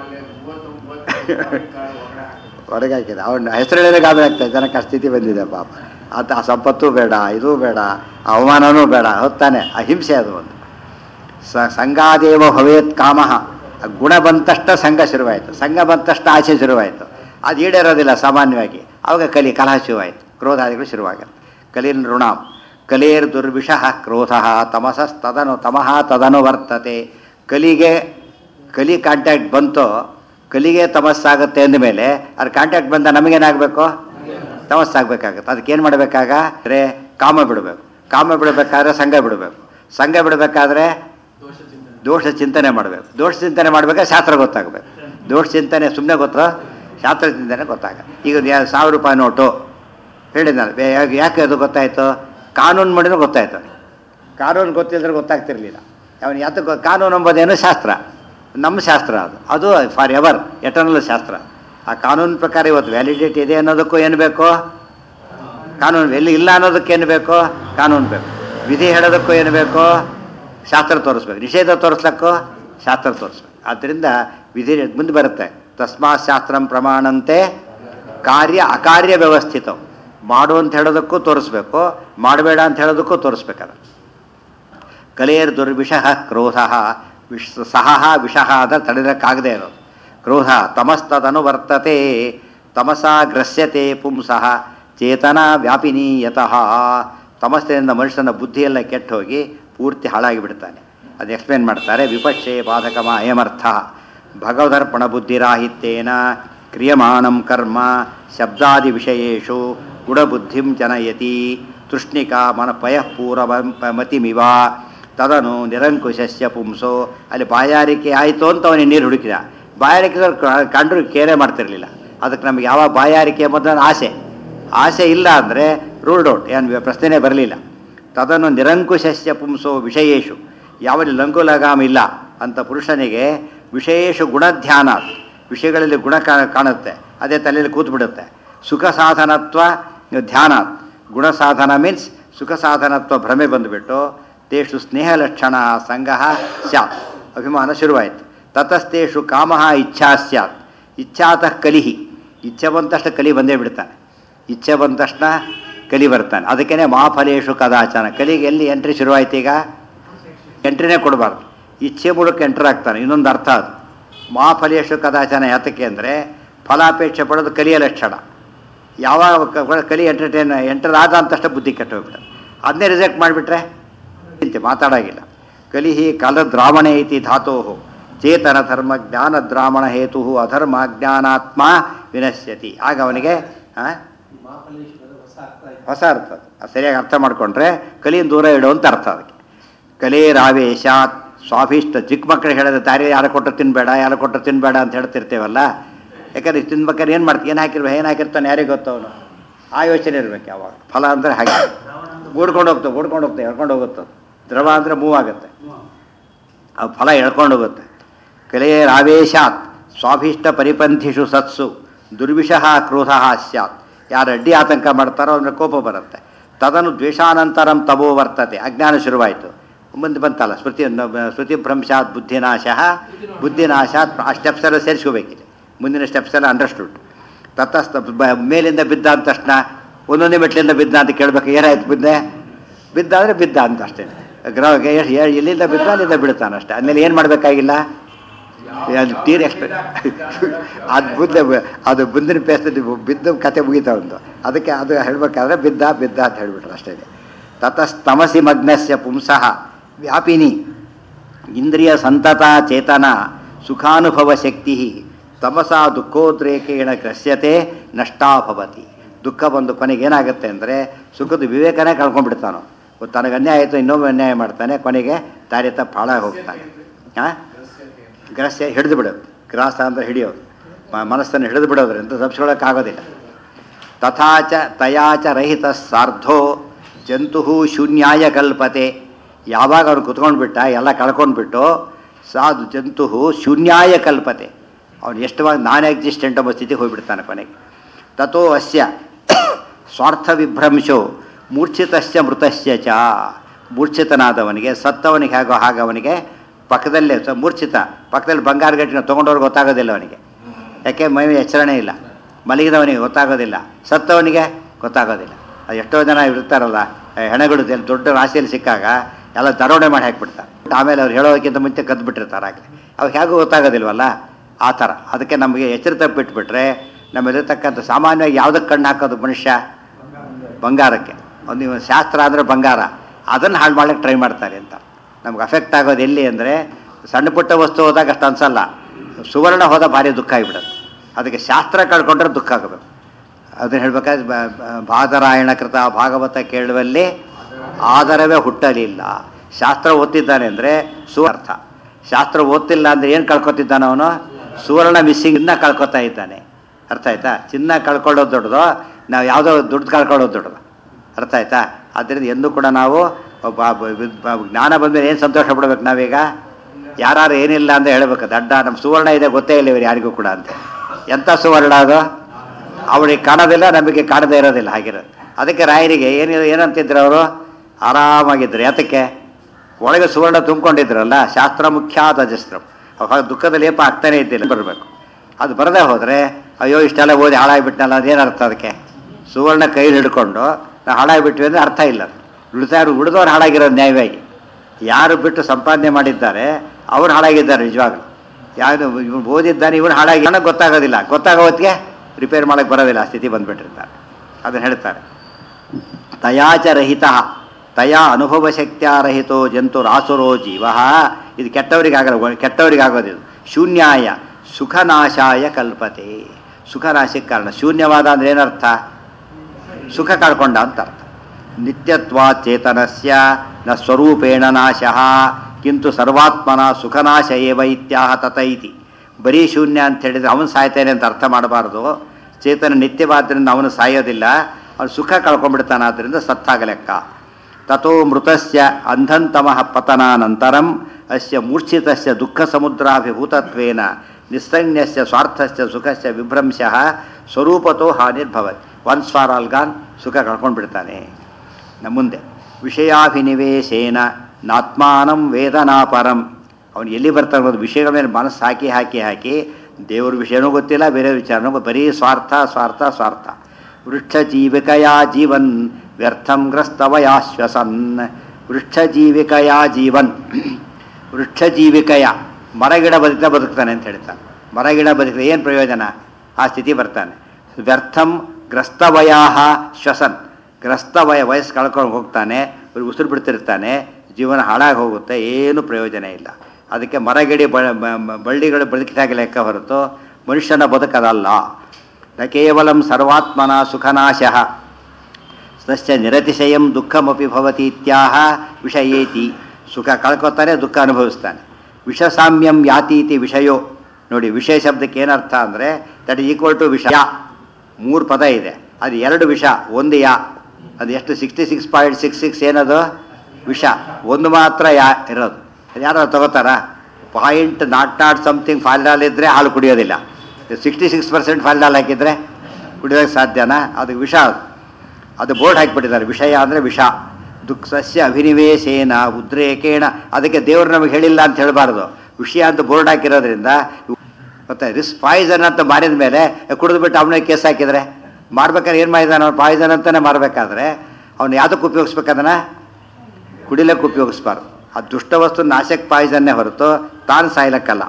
ಹೊರಗೆ ಹಾಕಿದೆ ಅವನ ಹೆಸರುಗಳೇ ಗಾಬರಿ ಆಗ್ತದೆ ಜನಕ್ಕೆ ಆ ಸ್ಥಿತಿ ಬಂದಿದೆ ಪಾಪ ಆತ ಆ ಸಂಪತ್ತು ಬೇಡ ಇದೂ ಬೇಡ ಆ ಅವಮಾನನೂ ಬೇಡ ಹೊತ್ತಾನೆ ಆ ಹಿಂಸೆ ಅದು ಒಂದು ಸ ಸಂಗಾದೇವ ಭವೇತ್ ಕಾಮಃ ಗುಣ ಬಂತಷ್ಟ ಸಂಘ ಶುರುವಾಯಿತು ಸಂಘ ಬಂತಷ್ಟ ಆಸೆ ಶುರುವಾಯಿತು ಅದು ಈಡೇರೋದಿಲ್ಲ ಸಾಮಾನ್ಯವಾಗಿ ಆವಾಗ ಕಲಿ ಕಲಹ ಶುರುವಾಯಿತು ಕ್ರೋಧಾದಿಗಳು ಶುರುವಾಗುತ್ತೆ ಕಲಿನ್ ಋಣಾಂ ಕಲೇರ್ ದುರ್ವಿಷಃ ಕ್ರೋಧ ತಮಸಸ್ತದನು ತಮಃ ತದನು ವರ್ತತೆ ಕಲಿಗೆ ಕಲಿ ಕಾಂಟ್ಯಾಕ್ಟ್ ಬಂತು ಕಲಿಗೆ ತಮಸ್ಸಾಗುತ್ತೆ ಅಂದಮೇಲೆ ಅದು ಕಾಂಟ್ಯಾಕ್ಟ್ ಬಂದ ನಮಗೇನಾಗಬೇಕು ತಮಸ್ಸಾಗಬೇಕಾಗುತ್ತೆ ಅದಕ್ಕೆ ಏನು ಮಾಡಬೇಕಾಗ ಅಂದರೆ ಕಾಮ ಬಿಡಬೇಕು ಕಾಮ ಬಿಡಬೇಕಾದ್ರೆ ಸಂಘ ಬಿಡಬೇಕು ಸಂಘ ಬಿಡಬೇಕಾದ್ರೆ ದೋಷ ಚಿಂತನೆ ಮಾಡಬೇಕು ದೋಷ ಚಿಂತನೆ ಮಾಡಬೇಕಾದ್ರೆ ಶಾಸ್ತ್ರ ಗೊತ್ತಾಗಬೇಕು ದೋಷ ಚಿಂತನೆ ಸುಮ್ಮನೆ ಗೊತ್ತಾ ಶಾಸ್ತ್ರ ಚಿಂತನೆ ಗೊತ್ತಾಗ ಈಗ ಸಾವಿರ ರೂಪಾಯಿ ನೋಟು ಹೇಳಿದ್ನಲ್ಲ ಯಾಕೆ ಅದು ಗೊತ್ತಾಯಿತು ಕಾನೂನು ಮಾಡಿದ್ರೆ ಗೊತ್ತಾಯ್ತು ಅವನಿಗೆ ಕಾನೂನು ಗೊತ್ತಿಲ್ಲದ್ರೆ ಗೊತ್ತಾಗ್ತಿರ್ಲಿಲ್ಲ ಅವನು ಯಾತಕ್ಕೆ ಕಾನೂನು ಎಂಬುದೇನು ಶಾಸ್ತ್ರ ನಮ್ಮ ಶಾಸ್ತ್ರ ಅದು ಅದು ಫಾರ್ ಎವರ್ ಎಟರ್ನಲ್ ಶಾಸ್ತ್ರ ಆ ಕಾನೂನು ಪ್ರಕಾರ ಇವತ್ತು ವ್ಯಾಲಿಡಿಟಿ ಇದೆ ಅನ್ನೋದಕ್ಕೂ ಏನು ಬೇಕು ಕಾನೂನು ಎಲ್ಲಿ ಇಲ್ಲ ಅನ್ನೋದಕ್ಕೆ ಏನು ಬೇಕು ಕಾನೂನು ಬೇಕು ವಿಧಿ ಹೇಳೋದಕ್ಕೂ ಏನು ಬೇಕು ಶಾಸ್ತ್ರ ತೋರಿಸ್ಬೇಕು ನಿಷೇಧ ತೋರಿಸ್ಲಕ್ಕೂ ಶಾಸ್ತ್ರ ತೋರಿಸ್ಬೇಕು ಆದ್ದರಿಂದ ವಿಧಿ ಮುಂದೆ ಬರುತ್ತೆ ತಸ್ಮಾತ್ ಶಾಸ್ತ್ರಂ ಪ್ರಮಾಣಂತೆ ಕಾರ್ಯ ಅಕಾರ್ಯ ವ್ಯವಸ್ಥಿತ ಮಾಡು ಅಂತ ಹೇಳೋದಕ್ಕೂ ತೋರಿಸ್ಬೇಕು ಮಾಡಬೇಡ ಅಂತ ಹೇಳೋದಕ್ಕೂ ತೋರಿಸ್ಬೇಕಾದ್ರೆ ಕಲೇರ್ ದುರ್ವಿಷಃ ಕ್ರೋಧ ವಿಷ ಸಹ ವಿಷಃ ಅಂದರೆ ತಡೆಯೋಕ್ಕಾಗದೇ ಇರೋದು ಕ್ರೋಧ ತಮಸ್ತದನು ವರ್ತತೆ ತಮಸ ಗ್ರಸ್ಯತೆ ಪುಂಸಃ ಚೇತನ ವ್ಯಾಪಿನಿ ಯತಃ ತಮಸ್ಸಿನಿಂದ ಮನುಷ್ಯನ ಬುದ್ಧಿಯೆಲ್ಲ ಕೆಟ್ಟು ಹೋಗಿ ಪೂರ್ತಿ ಹಾಳಾಗಿ ಬಿಡ್ತಾನೆ ಅದು ಎಕ್ಸ್ಪ್ಲೇನ್ ಮಾಡ್ತಾರೆ ವಿಪಕ್ಷೆ ಬಾಧಕಮ ಅಯಮರ್ಥ ಭಗವದರ್ಪಣ ಬುದ್ಧಿರಾಹಿತ್ಯೇನ ಕ್ರಿಯಮಾಣಂ ಕರ್ಮ ಶಬ್ದಾದಿ ವಿಷಯೇಶು ಗುಣಬುದ್ಧಿಂ ಜನಯತಿ ತೃಷ್ಣಿಕಾ ಮನ ಪಯಃಪೂರ ಮತಿಮಿವ ತದನು ನಿರಂಕುಶಸ್ಯ ಪುಂಸೋ ಅಲ್ಲಿ ಬಾಯಾರಿಕೆ ಆಯಿತು ಅಂತ ಅವನಿಗೆ ನೀರು ಹುಡುಕಿದ ಬಾಯಾರಿಕೆ ಕಂಡ್ರು ಕೇರೆ ಮಾಡ್ತಿರ್ಲಿಲ್ಲ ಅದಕ್ಕೆ ನಮಗೆ ಯಾವ ಬಾಯಾರಿಕೆ ಎಂಬುದನ್ನು ಆಸೆ ಆಸೆ ಇಲ್ಲ ಅಂದರೆ ರೂಲ್ಡ್ ಔಟ್ ಏನು ಪ್ರಶ್ನೆನೇ ಬರಲಿಲ್ಲ ತದನು ನಿರಂಕುಶಸ್ಯ ಪುಂಸೋ ವಿಷಯೇಶು ಯಾವಲ್ಲಿ ಲಂಗು ಲಗಾಮ ಇಲ್ಲ ಅಂತ ಪುರುಷನಿಗೆ ವಿಶೇಷ ಗುಣಧ್ಯಾನ ವಿಷಯಗಳಲ್ಲಿ ಗುಣ ಕಾಣುತ್ತೆ ಅದೇ ತಲೆಯಲ್ಲಿ ಕೂತ್ಬಿಡುತ್ತೆ ಸುಖ ಸಾಧನತ್ವ ಧ್ಯಾನ ಗುಣ ಸಾಧನ ಮೀನ್ಸ್ ಸುಖ ಸಾಧನತ್ವ ಭ್ರಮೆ ಬಂದುಬಿಟ್ಟು ತೇಷು ಸ್ನೇಹ ಲಕ್ಷಣ ಸಂಘ ಸ್ಯಾತ್ ಅಭಿಮಾನ ಶುರುವಾಯಿತು ತತಸ್ತೇಷು ಕಾಮ ಇಚ್ಛಾ ಸ್ಯಾತ್ ಇಚ್ಛಾತಃ ಕಲಿಹಿ ಇಚ್ಛೆ ಬಂದ ತಕ್ಷಣ ಕಲಿ ಬಂದೇ ಬಿಡ್ತಾನೆ ಇಚ್ಛೆ ಬಂದ ತಕ್ಷಣ ಕಲಿ ಬರ್ತಾನೆ ಅದಕ್ಕೇನೆ ಮಾಫಲೇಶು ಕದಾಚನ ಕಲಿಗೆ ಎಲ್ಲಿ ಎಂಟ್ರಿ ಶುರುವಾಯ್ತು ಈಗ ಎಂಟ್ರಿನೇ ಕೊಡಬಾರ್ದು ಇಚ್ಛೆ ಮೂಲಕ ಎಂಟರ್ ಆಗ್ತಾನೆ ಇನ್ನೊಂದು ಅರ್ಥ ಅದು ಮಾಫಲೇಶು ಕದಾಚನ ಯಾತಕ್ಕೆ ಅಂದರೆ ಫಲಾಪೇಕ್ಷೆ ಪಡೋದು ಕಲಿಯ ಲಕ್ಷಣ ಯಾವಾಗ ಕ- ಕಲಿ ಎಂಟರ್ಟೈನ್ ಎಂಟರ್ ಆದ ಅಂತಷ್ಟೇ ಬುದ್ಧಿ ಕೆಟ್ಟೋಗ್ಬಿಡುತ್ತೆ ಅದನ್ನೇ ರಿಜೆಕ್ಟ್ ಮಾಡಿಬಿಟ್ರೆ ಚಿಂತೆ ಮಾತಾಡಾಗಿಲ್ಲ ಕಲಿಹಿ ಕಾಲದ್ರಾವಣೆ ಐತಿ ಧಾತೋ ಚೇತನ ಧರ್ಮ ಜ್ಞಾನ ದ್ರಾವಣ ಹೇತು ಅಧರ್ಮ ಜ್ಞಾನಾತ್ಮ ವಿನಶ್ಯತಿ ಆಗ ಅವನಿಗೆ ಆ, ಹೊಸ ಅರ್ಥ ಅದು. ಅದು ಸರಿಯಾಗಿ ಅರ್ಥ ಮಾಡಿಕೊಂಡ್ರೆ ಕಲಿಯಿಂದ ದೂರ ಇಡು ಅಂತ ಅರ್ಥ ಅದಕ್ಕೆ ಕಲೆ ರಾವೇಶಾತ್ ಸ್ವಾಭಿಷ್ಟ ಚಿಕ್ಕ ಮಕ್ಕಳಿಗೆ ಹೇಳಿದ್ರೆ ದಾರಿ ಯಾರು ಕೊಟ್ಟರು ತಿನ್ಬೇಡ ಯಾರು ಕೊಟ್ಟರು ತಿನ್ಬೇಡ ಅಂತ ಹೇಳ್ತಿರ್ತೇವಲ್ಲ ಯಾಕಂದ್ರೆ ತಿನ್ಬೇಕಾದ್ರೆ ಏನು ಮಾಡ್ತೀವಿ ಏನು ಹಾಕಿರ್ಬೇಕು ಏನು ಹಾಕಿರ್ತಾನೆ ಯಾರಿಗೆ ಗೊತ್ತವನು ಆ ಯೋಚನೆ ಇರ್ಬೇಕು ಯಾವಾಗ ಫಲ ಅಂದರೆ ಹಾಗೆ ಓಡ್ಕೊಂಡು ಹೋಗ್ತವೆ ಓಡ್ಕೊಂಡು ಹೋಗ್ತವೆ ಎಳ್ಕೊಂಡು ಹೋಗುತ್ತೆ ಅದು. ದ್ರವ ಅಂದರೆ ಮೂವ್ ಆಗುತ್ತೆ ಆ ಫಲ ಎಳ್ಕೊಂಡು ಹೋಗುತ್ತೆ ಕಲೆಯ ರಾವೇಶಾತ್ ಸ್ವಾಭೀಷ್ಟ ಪರಿಪಂಥಿಷು ಸತ್ಸು ದುರ್ವಿಷಃ ಕ್ರೋಧ ಸ್ಯಾತ್ ಯಾರು ಅಡ್ಡಿ ಆತಂಕ ಮಾಡ್ತಾರೋ ಅವ್ರ ಕೋಪ ಬರುತ್ತೆ ತದನು ದ್ವೇಷಾನಂತರಂ ತಮೋ ವರ್ತತೆ ಅಜ್ಞಾನ ಶುರುವಾಯಿತು ಮುಂದೆ ಬಂತಲ್ಲ ಸ್ಮೃತಿ ಸ್ಮೃತಿ ಭ್ರಂಶಾತ್ ಬುದ್ಧಿನಾಶ ಬುದ್ಧಿನಾಶಾತ್ ಆ ಸ್ಟೆಪ್ಸ್ ಎಲ್ಲ ಸೇರಿಸ್ಕೋಬೇಕಿದೆ ಮುಂದಿನ ಸ್ಟೆಪ್ಸ್ ಎಲ್ಲ ಅಂಡರ್ಸ್ಟುಡ್ ತತಸ್ಥ ಬ- ಮೇಲಿಂದ ಬಿದ್ದ ಅಂದ ತಕ್ಷಣ ಒಂದೊಂದೇ ಮೆಟ್ಲಿಂದ ಬಿದ್ದ ಅಂತ ಕೇಳಬೇಕು ಏನಾಯ್ತು ಬಿದ್ದೆ ಬಿದ್ದ ಅಂದರೆ ಬಿದ್ದ ಅಂತ ಅಷ್ಟೇ ಗ್ರಹ ಎಲ್ಲಿಂದ ಬಿದ್ದ ಅಲ್ಲಿಂದ ಬಿಡ್ತಾನೆ ಅಷ್ಟೇ ಆಮೇಲೆ ಏನು ಮಾಡಬೇಕಾಗಿಲ್ಲ ಅದು ತೀರ್ ಎಕ್ಸ್ಪೆಕ್ಟ್ ಅದು ಬುದ್ಧ ಅದು ಮುಂದಿನ ಪೇಸ್ ಬಿದ್ದು ಕತೆ ಮುಗಿತಾ ಒಂದು ಅದಕ್ಕೆ ಅದು ಹೇಳಬೇಕಾದ್ರೆ ಬಿದ್ದ ಬಿದ್ದ ಅಂತ ಹೇಳ್ಬಿಟ್ರು ಅಷ್ಟೇ ತತಸ್ತಮಸಿ ಮಗ್ನಸ್ಯ ಪುಂಸಃ ವ್ಯಾಪಿನಿ ಇಂದ್ರಿಯ ಸಂತತ ಚೇತನ ಸುಖಾನುಭವ ಶಕ್ತಿ ತಮಸ ದುಃಖೋದ್ರೇಕೇಣ ಗ್ರಸ್ಯತೆ ನಷ್ಟಾ ಭವತಿ ದುಃಖ ಬಂದು ಕೊನೆಗೆ ಏನಾಗುತ್ತೆ ಅಂದರೆ ಸುಖದ ವಿವೇಕನೇ ಕಳ್ಕೊಂಡ್ಬಿಡ್ತಾನೋ ತನಗೆ ಅನ್ಯಾಯ ಆಯಿತು ಇನ್ನೊಬ್ಬ ಅನ್ಯಾಯ ಮಾಡ್ತಾನೆ ಕೊನೆಗೆ ದಾರಿ ತಪ್ಪ ಹಾಳಾಗಿ ಹೋಗ್ತಾನೆ ಹಾಂ ಗ್ರಸ್ಯ ಹಿಡಿದು ಬಿಡೋದು ಗ್ರಾಸ ಅಂದರೆ ಹಿಡಿಯೋದು ಮ- ಮನಸ್ಸನ್ನು ಹಿಡಿದು ಬಿಡೋದ್ರಿಂದ ತಪ್ಪಿಸ್ಕೊಳ್ಳೋಕ್ಕಾಗೋದಿಲ್ಲ ತಥಾಚ ತಯಾಚ ರಹಿತ ಸಾರ್ಧೋ ಜಂತು ಶೂನ್ಯಾಯ ಕಲ್ಪತೆ ಯಾವಾಗ ಅವನು ಕುತ್ಕೊಂಡ್ಬಿಟ್ಟ ಎಲ್ಲ ಕಳ್ಕೊಂಡ್ಬಿಟ್ಟು ಸಾಧು ಜಂತು ಶೂನ್ಯಾಯ ಕಲ್ಪತೆ ಅವನು ಎಷ್ಟುವಾಗ ನಾನ್ ಎಕ್ಸಿಸ್ಟೆಂಟ್ ಎಂಬ ಸ್ಥಿತಿಗೆ ಹೋಗ್ಬಿಡ್ತಾನೆ ಕೊನೆಗೆ ತಥೋ ಅಸ್ಯ ಸ್ವಾರ್ಥ ವಿಭ್ರಂಶೋ ಮೂರ್ಛಿತಶ್ಚ ಮೃತಶ್ಚ ಚ ಮೂರ್ಛಿತನಾದವನಿಗೆ ಸತ್ತವನಿಗೆ ಹಾಗೋ ಹಾಗೆ ಅವನಿಗೆ ಪಕ್ಕದಲ್ಲೇ ಸ ಮೂರ್ಛಿತ ಪಕ್ಕದಲ್ಲಿ ಬಂಗಾರ ಗಟ್ಟಿನ ತೊಗೊಂಡವ್ರಿಗೆ ಗೊತ್ತಾಗೋದಿಲ್ಲ ಅವನಿಗೆ ಯಾಕೆ ಮೈ ಎಚ್ಚರಣೆ ಇಲ್ಲ ಮಲಗಿದವನಿಗೆ ಗೊತ್ತಾಗೋದಿಲ್ಲ ಸತ್ತವನಿಗೆ ಗೊತ್ತಾಗೋದಿಲ್ಲ ಅದು ಎಷ್ಟೋ ಜನ ಇರ್ತಾರಲ್ಲ ಆ ಹೆಣಗಳು ಎಲ್ಲಿ ದೊಡ್ಡ ರಾಶಿಯಲ್ಲಿ ಸಿಕ್ಕಾಗ ಎಲ್ಲ ದರೋಡೆ ಮಾಡಿ ಹಾಕ್ಬಿಡ್ತಾರೆ ಆಮೇಲೆ ಅವ್ರು ಹೇಳೋದಕ್ಕಿಂತ ಮುಂಚೆ ಕದ್ದು ಬಿಟ್ಟಿರ್ತಾರೆ ಆಗಲಿ ಅವಾಗ ಹೇಗೂ ಗೊತ್ತಾಗೋದಿಲ್ವಲ್ಲ ಆ ಥರ ಅದಕ್ಕೆ ನಮಗೆ ಎಚ್ಚರ ತಪ್ಪಿಟ್ಬಿಟ್ರೆ ನಮ್ಮಲ್ಲಿರ್ತಕ್ಕಂಥ ಸಾಮಾನ್ಯವಾಗಿ ಯಾವುದಕ್ಕೆ ಕಣ್ಣು ಹಾಕೋದು ಮನುಷ್ಯ ಬಂಗಾರಕ್ಕೆ ಒಂದು ಇವ ಶಾಸ್ತ್ರ ಅಂದರೆ ಬಂಗಾರ ಅದನ್ನು ಹಾಳು ಮಾಡ್ಲಿಕ್ಕೆ ಟ್ರೈ ಮಾಡ್ತಾರೆ ಅಂತ ನಮ್ಗೆ ಅಫೆಕ್ಟ್ ಆಗೋದು ಎಲ್ಲಿ ಅಂದರೆ ಸಣ್ಣ ಪುಟ್ಟ ವಸ್ತು ಹೋದಾಗ ಅಷ್ಟು ಅನ್ಸಲ್ಲ ಸುವರ್ಣ ಹೋದ ಭಾರಿ ದುಃಖ ಆಗಿಬಿಡುತ್ತೆ ಅದಕ್ಕೆ ಶಾಸ್ತ್ರ ಕಳ್ಕೊಂಡ್ರೆ ದುಃಖ ಆಗಬೇಕು ಅದನ್ನು ಹೇಳ್ಬೇಕಾದ್ರೆ ಬ- ಬ- ಬಾದರಾಯಣ ಕೃತ ಭಾಗವತ ಕೇಳುವಲ್ಲಿ ಆಧಾರವೇ ಹುಟ್ಟಲಿಲ್ಲ ಶಾಸ್ತ್ರ ಓದ್ತಿದ್ದಾನೆ ಅಂದರೆ ಸುವರ್ಥ ಶಾಸ್ತ್ರ ಓದ್ತಿಲ್ಲ ಅಂದರೆ ಏನು ಕಳ್ಕೊತಿದ್ದಾನೆ ಅವನು ಸುವರ್ಣ ಮಿಸ್ಸಿಂಗ್ ಇನ್ನ ಕಳ್ಕೊತಾ ಇದ್ದಾನೆ ಅರ್ಥ ಆಯ್ತಾ ಚಿನ್ನ ಕಳ್ಕೊಳ್ಳೋದು ದೊಡ್ಡದು ನಾವು ಯಾವುದೋ ದುಡ್ಡು ಕಳ್ಕೊಳ್ಳೋದು ದೊಡ್ಡದು ಅರ್ಥ ಆಯ್ತಾ ಆದ್ದರಿಂದ ಎಂದೂ ಕೂಡ ನಾವು ಒಬ್ಬ ಬ- ಬ- ಜ್ಞಾನ ಬಂದಮೇಲೆ ಏನು ಸಂತೋಷ ಪಡ್ಬೇಕು ನಾವೀಗ ಯಾರು ಏನಿಲ್ಲ ಅಂತ ಹೇಳ್ಬೇಕು ದಡ್ಡ ನಮ್ಮ ಸುವರ್ಣ ಇದೆ ಗೊತ್ತೇ ಇಲ್ಲ ಇವರು ಯಾರಿಗೂ ಕೂಡ ಅಂತ ಎಂಥ ಸುವರ್ಣ ಅದು ಅವಳಿಗೆ ಕಾಣೋದಿಲ್ಲ ನಮಗೆ ಕಾಣದೇ ಇರೋದಿಲ್ಲ ಹಾಗಿರೋದು ಅದಕ್ಕೆ ರಾಯರಿಗೆ ಏನು ಏನಂತಿದ್ರು ಅವರು ಆರಾಮಾಗಿದ್ರು ಯಾತಕ್ಕೆ ಒಳಗೆ ಸುವರ್ಣ ತುಂಬಿಕೊಂಡಿದ್ರಲ್ಲ ಶಾಸ್ತ್ರ ಮುಖ್ಯಾತ ಅಜಸ್ತ್ರಂ ಅವಾಗ ದುಃಖದ ಲೇಪ ಆಗ್ತಾನೆ ಇದ್ದಿಲ್ಲ ಬರಬೇಕು ಅದು ಬರದೇ ಹೋದರೆ ಅಯ್ಯೋ ಇಷ್ಟೆಲ್ಲ ಓದಿ ಹಾಳಾಗಿಬಿಟ್ನಲ್ಲ ಅದೇನು ಅರ್ಥ ಅದಕ್ಕೆ ಸುವರ್ಣ ಕೈಲಿ ಹಿಡ್ಕೊಂಡು ನಾವು ಹಾಳಾಗಿಬಿಟ್ವಿ ಅಂದರೆ ಅರ್ಥ ಇಲ್ಲ ಉಳಿತಾ ಉಳಿದವ್ರು ಹಾಳಾಗಿರೋದು ನ್ಯಾಯವಾಗಿ ಯಾರು ಬಿಟ್ಟು ಸಂಪಾದನೆ ಮಾಡಿದ್ದಾರೆ ಅವ್ರು ಹಾಳಾಗಿದ್ದಾರೆ ನಿಜವಾಗ್ಲು ಯಾರು ಇವನು ಓದಿದ್ದಾನೆ ಇವನು ಹಾಳಾಗಿ ನನಗೆ ಗೊತ್ತಾಗೋದಿಲ್ಲ ಗೊತ್ತಾಗೋ ಹೊತ್ತಿಗೆ ರಿಪೇರ್ ಮಾಡೋಕ್ಕೆ ಬರೋದಿಲ್ಲ ಆ ಸ್ಥಿತಿ ಬಂದ್ಬಿಟ್ಟಿರ್ತಾರೆ ಅದನ್ನು ಹೇಳ್ತಾರೆ ತಯಾಚ ರಹಿತ ತಯಾ ಅನುಭವ ಶಕ್ತಿಯಾರಹಿತೋ ಜಂತು ರಾಸುರೋ ಜೀವ ಇದು ಕೆಟ್ಟವರಿಗಾಗಲ್ಲ ಕೆಟ್ಟವರಿಗಾಗೋದು ಇದು ಶೂನ್ಯಾಯ ಸುಖನಾಶಾಯ ಕಲ್ಪತೆ ಸುಖನಾಶಕ್ಕೆ ಕಾರಣ ಶೂನ್ಯವಾದ ಅಂದ್ರೆ ಏನರ್ಥ ಸುಖ ಕಳ್ಕೊಂಡ ಅಂತ ಅರ್ಥ ನಿತ್ಯತ್ವಾ ಚೇತನಸ್ಯ ನ ಸ್ವರೂಪೇಣ ನಾಶ ಕಿಂತು ಸರ್ವಾತ್ಮನ ಸುಖನಾಶ ಏವ ಇತ್ಯಾಹ ತತ ಇತಿ ಬರೀ ಶೂನ್ಯ ಅಂತ ಹೇಳಿದ್ರೆ ಅವನು ಸಾಯ್ತಾನೆ ಅಂತ ಅರ್ಥ ಮಾಡಬಾರ್ದು ಚೇತನ ನಿತ್ಯವಾದ್ರಿಂದ ಅವನು ಸಾಯೋದಿಲ್ಲ ಅವನು ಸುಖ ಕಳ್ಕೊಂಡ್ಬಿಡ್ತಾನೆ ಆದ್ದರಿಂದ ಸತ್ತಾಗ ಲೆಕ್ಕ ತಥೋ ಮೃತಸ್ಯ ಅಂಧಂತಮಃ ಪತನಾನಂತರಂ ಅಸ್ಯ ಮೂರ್ಛಿತಸ್ಯ ದುಃಖ ಸಮುದ್ರಾಭಿಭೂತತ್ವೇನ ನಿಸ್ಸಂಜ್ಞಸ್ಯ ಸ್ವಾರ್ಥಸ್ಯ ಸುಖಸ್ಯ ವಿಭ್ರಂಶಃ ಸ್ವರೂಪತೋ ಹಾನಿರ್ಭವತ್ ಒನ್ಸ್ ಫಾರ್ ಆಲ್ ಗಾನ್ ಸುಖ ಕಳ್ಕೊಂಡು ಬಿಡ್ತಾನೆ ನಮ್ಮ ಮುಂದೆ ವಿಷಯಾಭಿನಿವೇಶೇನ ನಾತ್ಮಾನಂ ವೇದನಾಪರಂ ಅವನು ಎಲ್ಲಿ ಬರ್ತಾನೆ ಅನ್ನೋದು ವಿಷಯಗಳ ಮೇಲೆ ಮನಸ್ಸು ಹಾಕಿ ಹಾಕಿ ಹಾಕಿ ದೇವ್ರ ವಿಷಯನೂ ಗೊತ್ತಿಲ್ಲ ಬೇರೆ ವಿಚಾರನೂ ಗೊತ್ತಿಲ್ಲ. ಬರೀ ಸ್ವಾರ್ಥ ಸ್ವಾರ್ಥ ಸ್ವಾರ್ಥ ವೃಕ್ಷ ಜೀವಿಕಯಾ ಜೀವನ್ ವ್ಯರ್ಥಂ ಗ್ರಸ್ತವಯಾಶ್ವಸನ್ ವೃಕ್ಷ ಜೀವಿಕಯಾ ಜೀವನ್ ವೃಕ್ಷ ಜೀವಿಕೆಯ ಮರಗಿಡ ಬದುಕ್ತಾ ಬದುಕ್ತಾನೆ ಅಂತ ಹೇಳ್ತಾನೆ ಮರಗಿಡ ಬದುಕಿದ್ರೆ ಏನು ಪ್ರಯೋಜನ ಆ ಸ್ಥಿತಿ ಬರ್ತಾನೆ ವ್ಯರ್ಥಂ ಗ್ರಸ್ತವಯಾಹ ಶ್ವಸನ್ ಗ್ರಸ್ತವಯ ವಯಸ್ಸು ಕಳ್ಕೊಂಡು ಹೋಗ್ತಾನೆ ಉಸಿರು ಬಿಡ್ತಿರ್ತಾನೆ ಜೀವನ ಹಾಳಾಗಿ ಹೋಗುತ್ತೆ ಏನು ಪ್ರಯೋಜನ ಇಲ್ಲ ಅದಕ್ಕೆ ಮರಗಿಡಿ ಬ- ಬ- ಬ- ಬಳ್ಳಿಗಳು ಬದುಕಿದಾಗ ಲೆಕ್ಕ ಹೊರತು ಮನುಷ್ಯನ ಬದುಕದಲ್ಲ ನ ಕೇವಲಂ ಸರ್ವಾತ್ಮನ ಸುಖನಾಶ ತಸ್ಯ ನಿರತಿಶಯಂ ದುಃಖಮಪಿ ಭವತಿ ಇತ್ಯಾಹ ವಿಷಯೇತಿ ಸುಖ ಕಳ್ಕೊತಾನೆ ದುಃಖ ಅನುಭವಿಸ್ತಾನೆ ವಿಷಸಾಮ್ಯಂ ಯಾತೀತಿ ವಿಷಯೋ ನೋಡಿ ವಿಷಯ ಶಬ್ದಕ್ಕೆ ಏನರ್ಥ ಅಂದರೆ ದಟ್ ಈಕ್ವಲ್ ಟು ವಿಷಯ ಮೂರು ಪದ ಇದೆ ಅದು ಎರಡು ವಿಷ ಒಂದು ಯಾ ಅದು ಎಷ್ಟು sixty six point six six ಏನದು ವಿಷ ಒಂದು ಮಾತ್ರ ಯಾ ಇರೋದು ಅದು ಯಾರು ತಗೋತಾರ ಪಾಯಿಂಟ್ ನಾಟ್ ನಾಟ್ ಸಮಥಿಂಗ್ ಫಾಲ್ಡಾಲ್ ಇದ್ದರೆ ಹಾಲು ಕುಡಿಯೋದಿಲ್ಲ ಸಿಕ್ಸ್ಟಿ ಸಿಕ್ಸ್ ಪರ್ಸೆಂಟ್ ಫಾಲ್ಡಾಲ್ ಹಾಕಿದರೆ ಕುಡಿಯೋಕ್ಕೆ ಸಾಧ್ಯನಾ ಅದು ವಿಷ ಅದು ಅದು ಬೋರ್ಡ್ ಹಾಕಿಬಿಟ್ಟಿದ್ದಾರೆ ವಿಷಯ ಅಂದರೆ ವಿಷ ದುಃಖ ಸಸ್ಯ ಅಭಿನಿವೇಶೇನ ಉದ್ರೇಕೇಣ ಅದಕ್ಕೆ ದೇವರು ನಮಗೆ ಹೇಳಿಲ್ಲ ಅಂತ ಹೇಳಬಾರ್ದು ವಿಷಯ ಅಂತ ಬೋರ್ಡ್ ಹಾಕಿರೋದ್ರಿಂದ ಮತ್ತೆ ರಿಸ್ ಪಾಯ್ಸನ್ ಅಂತ ಮಾರಿದ ಮೇಲೆ ಕುಡಿದು ಬಿಟ್ಟು ಅವನೇ ಕೇಸ್ ಹಾಕಿದರೆ ಮಾಡ್ಬೇಕಾದ್ರೆ ಏನು ಮಾಡಿದಾನೆ ಅವ್ನು ಪಾಯ್ಸನ್ ಅಂತಾನೆ ಮಾರಬೇಕಾದ್ರೆ ಅವ್ನು ಯಾವುದಕ್ಕೆ ಉಪಯೋಗಿಸ್ಬೇಕದನ್ನ ಕುಡಿಲಕ್ಕೆ ಉಪಯೋಗಿಸ್ಬಾರ್ದು ಆ ದುಷ್ಟ ವಸ್ತು ನಾಶಕ್ಕೆ ಪಾಯ್ಸನ್ನೇ ಹೊರತು ತಾನು ಸಾಯ್ಲಕ್ಕಲ್ಲ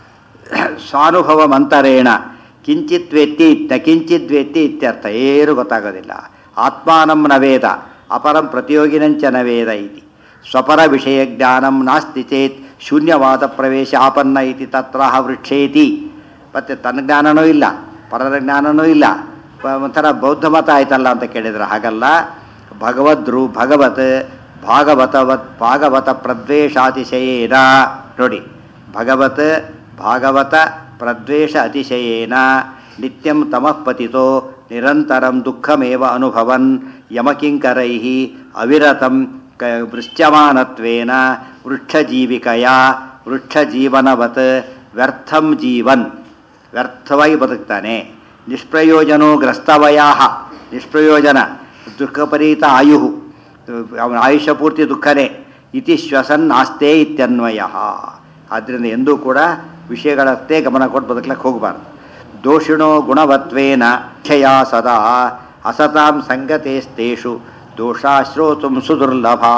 ಸ್ವಾನುಭವ ಮಂತರೇಣ ಕಿಂಚಿತ್ ವೆತ್ತಿ ನ ಕಿಂಚಿತ್ ವೆತ್ತಿ ಇತ್ಯರ್ಥ ಏನು ಗೊತ್ತಾಗೋದಿಲ್ಲ ಆತ್ಮಾನಂ ನವೇದ ಅಪರಂ ಪ್ರತಿಯೋಗಿನಂಚ ನವೇದ ಇತಿ ಸ್ವಪರ ವಿಷಯ ಜ್ಞಾನಂ ನಾಸ್ತಿ ಚೇತ್ ಶೂನ್ಯವಾದ ಪ್ರವೇಶ ಆಪನ್ನ ಇತಿ ತತ್ರ ವೃಕ್ಷೇತಿ ಮತ್ತು ತನ್ನ ಜ್ಞಾನನೂ ಇಲ್ಲ ಪರರ ಜ್ಞಾನನೂ ಇಲ್ಲ ಪ- ಒಂಥರ ಬೌದ್ಧ ಮತ ಆಯ್ತಲ್ಲ ಅಂತ ಕೇಳಿದ್ರೆ ಹಾಗಲ್ಲ ಭಗವದ್ರು ಭಗವತ್ ಭಾಗವತವತ್ ಭಾಗವತ ಪ್ರದ್ವೇಷಾತಿಶಯೇನ ನೋಡಿ ಭಗವತ್ ಭಾಗವತ ಪ್ರದ್ವೇಷ ಅತಿಶಯೇನ ನಿತ್ಯಂ ತಮಃ ಪತಿತೋ ನಿರಂತರಂ ದುಃಖಮೇವ ಅನುಭವನ್ ಯಮಕಿಂಕರೈ ಅವಿರತಂ ಕ ವೃಶ್ಯಮಾನತ್ವೇನ ವೃಕ್ಷಜೀವಿಕೆಯ ವೃಕ್ಷಜೀವನವತ್ ವ್ಯರ್ಥಂ ಜೀವನ್ ವ್ಯರ್ಥವಾಗಿ ಬದುಕ್ತಾನೆ ನಿಷ್ಪ್ರಯೋಜನೋ ಗ್ರಸ್ತವಯಾ ನಿಷ್ಪ್ರಯೋಜನ ದುಃಖಪರೀತ ಆಯು ಅವನ ಆಯುಷ್ಯ ಪೂರ್ತಿ ದುಃಖನೇ ಇತಿ ಶ್ವಸನ್ ಆಸ್ತೆ ಇತ್ಯನ್ವಯ ಆದ್ದರಿಂದ ಎಂದೂ ಕೂಡ ವಿಷಯಗಳಷ್ಟೇ ಗಮನ ಕೊಟ್ಟು ಬದುಕಲಿಕ್ಕೆ ಹೋಗಬಾರ್ದು ದೋಷಿಣೋ ಗುಣವತ್ವೇನ ಕ್ಷಯ ಸದಾ ಅಸತಾಂ ಸಂಗತೇಸ್ತೇಷು ದೋಷಾಶ್ರೋತು ಸುದುರ್ಲಭಾ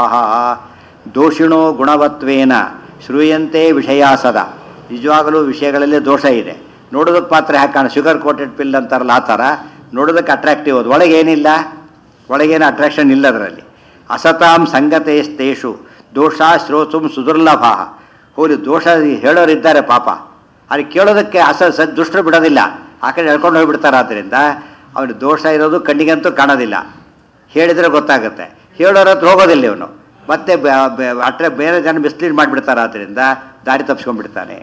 ದೋಷಿಣೋ ಗುಣವತ್ವೇನ ಶ್ರೂಯಂತೆ ವಿಷಯ ಸದಾ ನಿಜವಾಗಲೂ ವಿಷಯಗಳಲ್ಲಿ ದೋಷ ಇದೆ ನೋಡೋದಕ್ಕೆ ಪಾತ್ರ ಹಾಕೋಣ ಶುಗರ್ ಕೋಟೆಡ್ ಪಿಲ್ ಅಂತಾರಲ್ಲ ಆ ಥರ ನೋಡೋದಕ್ಕೆ ಅಟ್ರಾಕ್ಟಿವ್ ಅದು ಒಳಗೇನಿಲ್ಲ ಒಳಗೇನು ಅಟ್ರಾಕ್ಷನ್ ಇಲ್ಲ ಅದರಲ್ಲಿ ಅಸತಾಂ ಸಂಗತೇಸ್ತೇಷು ದೋಷ ಶ್ರೋತುಂ ಸುದುರ್ಲಭ ಹೋಲಿ ದೋಷ ಹೇಳೋರಿದ್ದಾರೆ ಪಾಪ ಅಲ್ಲಿ ಕೇಳೋದಕ್ಕೆ ಅಸ ಸ ದುಷ್ಟರು ಬಿಡೋದಿಲ್ಲ ಆ ಕಡೆ ಹೇಳ್ಕೊಂಡು ಹೋಗ್ಬಿಡ್ತಾರೆ ಆದ್ದರಿಂದ ಅವನು ದೋಷ ಇರೋದು ಕಣ್ಣಿಗಂತೂ ಕಾಣೋದಿಲ್ಲ ಹೇಳಿದರೆ ಗೊತ್ತಾಗುತ್ತೆ ಹೇಳೋರ ಹತ್ರ ಹೋಗೋದಿಲ್ಲ ಇವನು ಮತ್ತೆ ಅಟ್ರೆ ಬೇರೆ ಜನ ಮಿಸ್ಲೀಡ್ ಮಾಡಿಬಿಡ್ತಾರೆ ಆದ್ದರಿಂದ ದಾರಿ ತಪ್ಪಿಸ್ಕೊಂಡ್ಬಿಡ್ತಾನೆ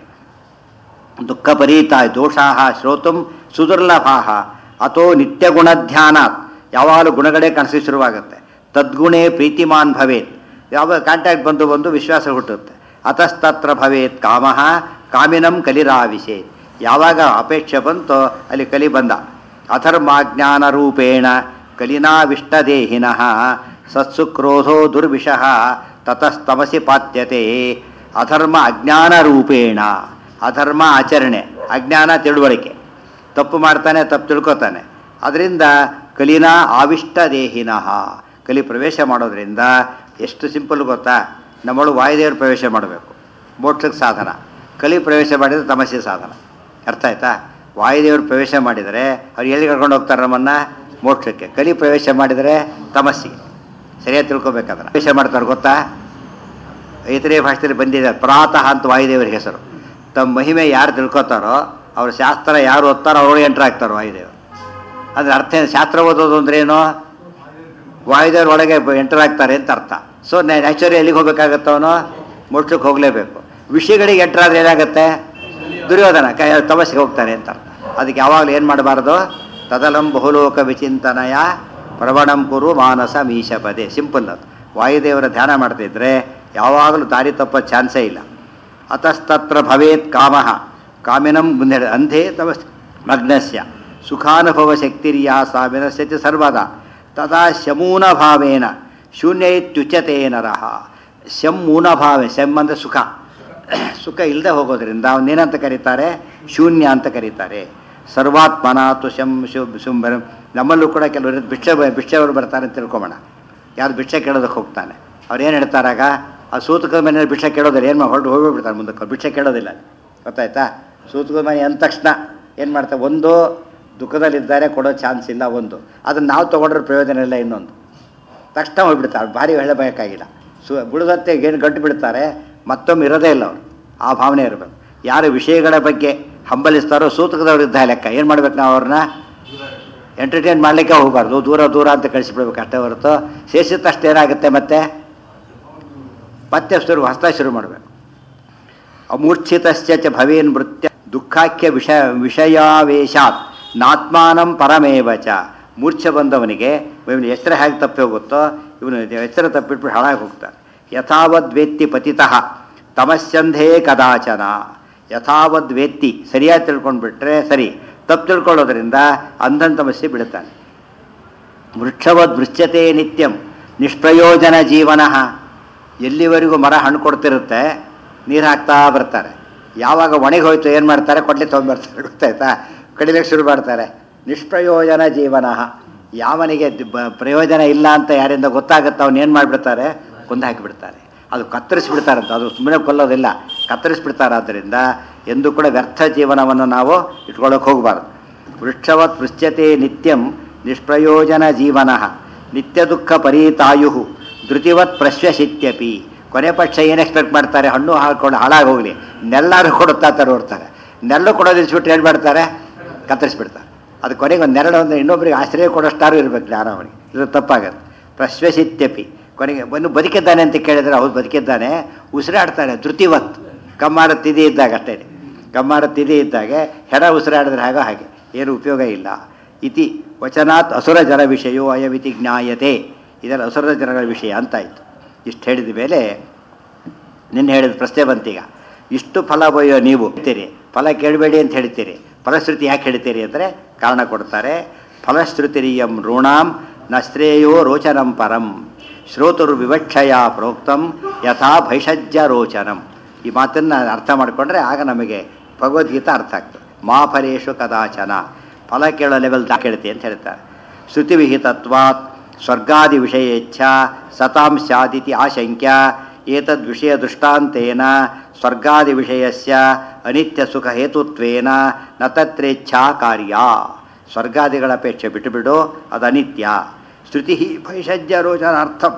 ದುಃಖ ಪರೀತ ದೋಷಾ ಶ್ರೋತುಂ ಸುದುರ್ಲಭಾ ಅಥೋ ನಿತ್ಯ ಗುಣಧ್ಯಾನಾತ್ ಯಾವಾಗಲೂ ಗುಣಗಳೇ ಕಾಣಿಸಿ ಶುರುವಾಗುತ್ತೆ ತದ್ಗುಣೇ ಪ್ರೀತಿಮಾನ್ ಭವೇತ್ ಯಾವ ಕಾಂಟ್ಯಾಕ್ಟ್ ಬಂದು ಬಂದು ವಿಶ್ವಾಸ ಹುಟ್ಟುತ್ತೆ ಅತಸ್ತತ್ರ ಭವೇತ್ ಕಾಮಃ ಕಾಮಿನಂ ಕಲಿರಾವಿಷೆ ಯಾವಾಗ ಅಪೇಕ್ಷೆ ಬಂತೋ ಅಲ್ಲಿ ಕಲಿ ಬಂದ ಅಧರ್ಮಾಜ್ಞಾನ ರೂಪೇಣ ಕಲಿನಾವಿಷ್ಟದೇಹಿನಃ ಸತ್ಸು ಕ್ರೋಧೋ ದುರ್ವಿಷಃ ತತಸ್ತಮಸಿ ಪಾತ್ಯತೆ ಅಧರ್ಮ ಅಜ್ಞಾನ ರೂಪೇಣ ಅಧರ್ಮ ಆಚರಣೆ ಅಜ್ಞಾನ ತಿಳುವಳಿಕೆ ತಪ್ಪು ಮಾಡ್ತಾನೆ ತಪ್ಪು ತಿಳ್ಕೊತಾನೆ ಅದರಿಂದ ಕಲಿನ ಆವಿಷ್ಟ ದೇಹಿನಃ ಕಲಿ ಪ್ರವೇಶ ಮಾಡೋದ್ರಿಂದ ಎಷ್ಟು ಸಿಂಪಲ್ ಗೊತ್ತಾ ನಮ್ಮಳು ವಾಯುದೇವರು ಪ್ರವೇಶ ಮಾಡಬೇಕು ಮೋಕ್ಷಕ್ಕೆ ಸಾಧನ ಕಲಿ ಪ್ರವೇಶ ಮಾಡಿದರೆ ತಮಸ್ಸೆ ಸಾಧನ ಅರ್ಥ ಆಯ್ತಾ ವಾಯುದೇವರು ಪ್ರವೇಶ ಮಾಡಿದರೆ ಅವ್ರು ಎಲ್ಲಿ ಕರ್ಕೊಂಡು ಹೋಗ್ತಾರೆ ನಮ್ಮನ್ನು ಮೋಕ್ಷಕ್ಕೆ ಕಲಿ ಪ್ರವೇಶ ಮಾಡಿದರೆ ತಮಸ್ಸಿಗೆ ಸರಿಯಾಗಿ ತಿಳ್ಕೊಬೇಕಾದ್ರೆ ಪ್ರವೇಶ ಮಾಡ್ತಾರೆ ಗೊತ್ತಾ ಇತರೆ ಭಾಷೆಯಲ್ಲಿ ಬಂದಿದೆ ಪ್ರಾತಃ ಅಂತ ವಾಯುದೇವರ ಹೆಸರು ತಮ್ಮ ಮಹಿಮೆ ಯಾರು ತಿಳ್ಕೊತಾರೋ ಅವ್ರ ಶಾಸ್ತ್ರ ಯಾರು ಓದ್ತಾರೋ ಅವ್ರಿಗೆ ಎಂಟ್ರ್ ಆಗ್ತಾರೋ ವಾಯುದೇವರು ಅದ್ರ ಅರ್ಥ ಏನು ಶಾಸ್ತ್ರ ಓದೋದು ಅಂದ್ರೆ ಏನು ವಾಯುದೇವ್ರ ಒಳಗೆ ಎಂಟರ್ ಆಗ್ತಾರೆ ಅಂತ ಅರ್ಥ ಸೊ ನ್ಯಾಚುರಿ ಎಲ್ಲಿಗೆ ಹೋಗ್ಬೇಕಾಗತ್ತೆ ಅವನು ಮೋಕ್ಷಕ್ಕೆ ಹೋಗಲೇಬೇಕು ವಿಷಯಗಳಿಗೆ ಎಂಟರ್ ಆದ್ರೆ ಏನಾಗುತ್ತೆ ದುರ್ಯೋಧನ ಕೈ ತಮಸ್ಸಿಗೆ ಹೋಗ್ತಾನೆ ಅಂತ ಅರ್ಥ ಅದಕ್ಕೆ ಯಾವಾಗಲೂ ಏನು ಮಾಡಬಾರ್ದು ತದಲಂ ಬಹುಲೋಕ ವಿಚಿಂತನಯ ಪ್ರವಣಂ ಕುರು ಮಾನಸ ಮೀಶ ಪದೇ ಸಿಂಪಲ್ ಅದು ವಾಯುದೇವರ ಧ್ಯಾನ ಮಾಡ್ತಿದ್ರೆ ಯಾವಾಗಲೂ ದಾರಿ ತಪ್ಪೋ ಚಾನ್ಸೇ ಇಲ್ಲ ಅತಸ್ತತ್ರ ಭವೇತ್ ಕಾಮಃ ಕಾಮಿನಂ ಮುಂದೆ ಅಂಧೇ ತಮಸ್ ಮಗ್ನಸ್ಯ ಸುಖಾನುಭವ ಶಕ್ತಿರ್ಯಾ ಸ್ವಾಮಿನಸ್ಯ ಚ ಸರ್ವದಾ ತದಾ ಶಮೂನಭಾವೇನ ಶೂನ್ಯ ಇತ್ಯುಚ್ಯತೆ ನರಹ ಶಮ್ಮೂನಭಾವೆ ಶಮ್ ಅಂದರೆ ಸುಖ ಸುಖ ಇಲ್ಲದೆ ಹೋಗೋದ್ರಿಂದ ಅವನ್ನೇನಂತ ಕರೀತಾರೆ ಶೂನ್ಯ ಅಂತ ಕರೀತಾರೆ ಸರ್ವಾತ್ಮನ ತು ಶಂ ಶು ಶುಂಭ ನಮ್ಮಲ್ಲೂ ಕೂಡ ಕೆಲವರು ಭಿಕ್ಷೆ ಭಿಕ್ಷೆಯವರು ಬರ್ತಾರೆ ಅಂತ ತಿಳ್ಕೊಬೋಣ ಯಾರು ಭಿಕ್ಷೆ ಕೇಳೋದಕ್ಕೆ ಹೋಗ್ತಾನೆ ಅವ್ರು ಏನು ಹೇಳ್ತಾರಾಗ ಆ ಸೂತಕದ ಮನೆ ಭಿಕ್ಷೆ ಕೇಳೋದಿಲ್ಲ ಏನು ಮಾಡಿ ಹೊರಟು ಹೋಗ್ಬಿಡ್ತಾರೆ ಮುಂದಕ್ಕೆ ಭಿಕ್ಷೆ ಕೇಳೋದಿಲ್ಲ ಗೊತ್ತಾಯ್ತಾ ಸೂತಕದ ಮನೆ ಅಂದ ತಕ್ಷಣ ಏನು ಮಾಡ್ತಾರೆ ಒಂದು ದುಃಖದಲ್ಲಿದ್ದಾರೆ ಕೊಡೋ ಚಾನ್ಸ್ ಇಲ್ಲ ಒಂದು ಅದನ್ನು ನಾವು ತೊಗೊಂಡ್ರೆ ಪ್ರಯೋಜನ ಇಲ್ಲ ಇನ್ನೊಂದು ತಕ್ಷಣ ಹೋಗ್ಬಿಡ್ತಾರೆ ಭಾರಿ ಹೇಳಬೇಕಾಗಿಲ್ಲ ಸು ಬುಡದತ್ತೆ ಏನು ಗಂಟು ಬಿಡ್ತಾರೆ ಮತ್ತೊಮ್ಮೆ ಇರೋದೇ ಇಲ್ಲ ಅವರು ಆ ಭಾವನೆ ಇರಬೇಕು ಯಾರು ವಿಷಯಗಳ ಬಗ್ಗೆ ಹಂಬಲಿಸ್ತಾರೋ ಸೂತಕದ ವಿರುದ್ಧ ಲೆಕ್ಕ ಏನು ಮಾಡ್ಬೇಕು ನಾವು ಅವ್ರನ್ನ ಎಂಟರ್ಟೈನ್ ಮಾಡಲಿಕ್ಕೆ ಹೋಗಬಾರ್ದು ದೂರ ದೂರ ಅಂತ ಕಳಿಸಿಬಿಡ್ಬೇಕು ಅಷ್ಟೇ ಹೊರತು ಸೇರಿಸಿದ ತಕ್ಷಣ ಏನಾಗುತ್ತೆ ಮತ್ತೆ ಮತ್ತೆ ಶುರು ಹೊಸ ಶುರು ಮಾಡಬೇಕು ಅಮೂರ್ಛಿತಶ್ಚ ಚ ಭವೇನ್ ನೃತ್ಯ ದುಃಖಾಖ್ಯ ವಿಷಯ ವಿಷಯಾವೇಶಾತ್ ನಾತ್ಮಾನಂ ಪರಮೇವ ಚ ಮೂರ್ಛೆ ಬಂದವನಿಗೆ ಇವನು ಎಚ್ಚರ ಹೇಗೆ ತಪ್ಪಿ ಹೋಗುತ್ತೋ ಇವನು ಎಚ್ಚರ ತಪ್ಪಿಟ್ಬಿಟ್ಟು ಹಾಳಾಗಿ ಹೋಗ್ತಾನೆ ಯಥಾವದ್ ವೇತ್ತಿ ಪತಿತಃ ತಮಸ್ಯಂಧೇ ಕದಾಚನ ಯಥಾವದ್ ವೇತ್ತಿ ಸರಿಯಾಗಿ ತಿಳ್ಕೊಂಡ್ಬಿಟ್ರೆ ಸರಿ ತಪ್ಪು ತಿಳ್ಕೊಳ್ಳೋದ್ರಿಂದ ಅಂಧನ್ ತಮಸ್ಸೆ ಬೀಳುತ್ತಾನೆ ವೃಕ್ಷವದ್ ವೃಶ್ಚತೆ ನಿತ್ಯಂ ನಿಷ್ಪ್ರಯೋಜನ ಜೀವನ ಎಲ್ಲಿವರೆಗೂ ಮರ ಹಣ್ಣು ಕೊಡ್ತಿರುತ್ತೆ ನೀರು ಹಾಕ್ತಾ ಬರ್ತಾರೆ ಯಾವಾಗ ಒಣಗಿ ಹೋಯ್ತು ಏನು ಮಾಡ್ತಾರೆ ಕೊಡ್ಲಿ ತೊಗೊಂಬರ್ತಾರೆ ಗೊತ್ತಾಯ್ತಾ ಕಡಿಲಿಕ್ಕೆ ಶುರು ಮಾಡ್ತಾರೆ ನಿಷ್ಪ್ರಯೋಜನ ಜೀವನ ಯಾವನಿಗೆ ದ್- ಬ- ಪ್ರಯೋಜನ ಇಲ್ಲ ಅಂತ ಯಾರಿಂದ ಗೊತ್ತಾಗುತ್ತೆ ಅವನು ಏನು ಮಾಡಿಬಿಡ್ತಾರೆ ಕೊಂದು ಹಾಕಿಬಿಡ್ತಾರೆ ಅದು ಕತ್ತರಿಸ್ಬಿಡ್ತಾರಂತ ಅದು ಸುಮ್ಮನೆ ಕೊಲ್ಲೋದಿಲ್ಲ ಕತ್ತರಿಸ್ಬಿಡ್ತಾರೆ ಆದ್ದರಿಂದ ಎಂದೂ ಕೂಡ ವ್ಯರ್ಥ ಜೀವನವನ್ನು ನಾವು ಇಟ್ಕೊಳ್ಳೋಕೆ ಹೋಗಬಾರ್ದು ವೃಕ್ಷವತ್ ಪೃಶ್ಯತೆ ನಿತ್ಯಂ ನಿಷ್ಪ್ರಯೋಜನ ಜೀವನ ನಿತ್ಯ ದುಃಖ ಪರೀತಾಯು ಧೃತಿವತ್ ಪ್ರಶ್ವಸಿತ್ಯಪಿ ಕೊನೆ ಪಕ್ಷ ಏನು ಎಕ್ಸ್ಪೆಕ್ಟ್ ಮಾಡ್ತಾರೆ ಹಣ್ಣು ಹಾಕೊಂಡು ಹಾಳಾಗಿ ಹೋಗಲಿ ನೆಲ್ಲಾರು ಕೊಡುತ್ತಾ ತರೋರ್ತಾರೆ ನೆಲ್ಲು ಕೊಡೋದು ಇಳಿಸ್ಬಿಟ್ಟು ಏನು ಮಾಡ್ತಾರೆ ಕತ್ತರಿಸ್ಬಿಡ್ತಾರೆ ಅದು ಕೊನೆಗೆ ಒಂದು ನೆರಳು ಒಂದು ಇನ್ನೊಬ್ಬರಿಗೆ ಆಶ್ರಯ ಕೊಡೋಷ್ಟಾರು ಇರಬೇಕು ಜ್ಞಾನ ಅವನಿಗೆ ಇದು ತಪ್ಪಾಗತ್ತೆ ಪ್ರಶ್ವಸಿತ್ಯಪಿ ಕೊನೆಗೆ ಒಂದು ಬದುಕಿದ್ದಾನೆ ಅಂತ ಕೇಳಿದ್ರೆ ಹೌದು ಬದುಕಿದ್ದಾನೆ ಉಸಿರಾಡ್ತಾನೆ ಧೃತಿವತ್ ಕಮ್ಮಾಡ ತಿದಿ ಇದ್ದಾಗ ಅಷ್ಟೇ ಕಮ್ಮಾಡ ತಿದಿ ಇದ್ದಾಗೆ ಹೆಡ ಉಸಿರಾಡಿದ್ರೆ ಹಾಗೋ ಹಾಗೆ ಏನು ಉಪಯೋಗ ಇಲ್ಲ ಇತಿ ವಚನಾತ್ ಅಸುರ ಜನ ವಿಷಯೋ ಅಯವಿತಿ ಜ್ಞಾಯತೆ ಇದರ ಅಸುರ ಜನಗಳ ವಿಷಯ ಅಂತಾಯಿತು ಇಷ್ಟು ಹೇಳಿದ ಮೇಲೆ ನಿನ್ನೆ ಹೇಳಿದ ಪ್ರಶ್ನೆ ಬಂತೀಗ ಇಷ್ಟು ಫಲ ಬಯ್ಯೋ ನೀವು ಹೇಳ್ತೀರಿ ಫಲ ಕೇಳಬೇಡಿ ಅಂತ ಹೇಳ್ತೀರಿ ಫಲಶ್ರುತಿ ಯಾಕೆ ಹೇಳ್ತೀರಿ ಅಂದರೆ ಕಾರಣ ಕೊಡ್ತಾರೆ ಫಲಶ್ರುತಿರಿಯಂ ಋಣಾಂ ನ ಶ್ರೇಯೋ ರೋಚನಂ ಪರಂ ಶ್ರೋತರು ವಿವಕ್ಷಯ ಪ್ರೋಕ್ತಂ ಯಥಾ ಭೈಷಜ್ಯ ರೋಚನಂ ಈ ಮಾತನ್ನು ಅರ್ಥ ಮಾಡಿಕೊಂಡ್ರೆ ಆಗ ನಮಗೆ ಭಗವದ್ಗೀತಾ ಅರ್ಥ ಆಗ್ತದೆ ಮಾ ಫಲೇಶು ಕದಾಚನ ಫಲ ಕೇಳೋ ಲೆವೆಲ್ ದಾ ಕೇಳ್ತಿ ಅಂತ ಹೇಳ್ತಾರೆ ಶ್ರುತಿವಿಹಿತತ್ವಾತ್ ಸ್ವರ್ಗಾದಿ ವಿಷಯೇಚ್ಛ ಸತಾಂ ಸ್ಯಾದಿತಿ ಆಶಂಕ್ಯ ಏತದ್ ವಿಷಯ ದೃಷ್ಟಾಂತೇನ ಸ್ವರ್ಗಾದಿ ವಿಷಯಸ್ಯ ಅನಿತ್ಯ ಸುಖ ಹೇತುತ್ವೇನ ನ ತತ್ರೇಚ್ಛಾ ಕಾರ್ಯ ಸ್ವರ್ಗಾದಿಗಳ ಅಪೇಕ್ಷೆ ಬಿಟ್ಟುಬಿಡು ಅದು ಅನಿತ್ಯ ಶ್ರುತಿ ಭೈಷಜ್ಯ ರೋಚನಾರ್ಥಂ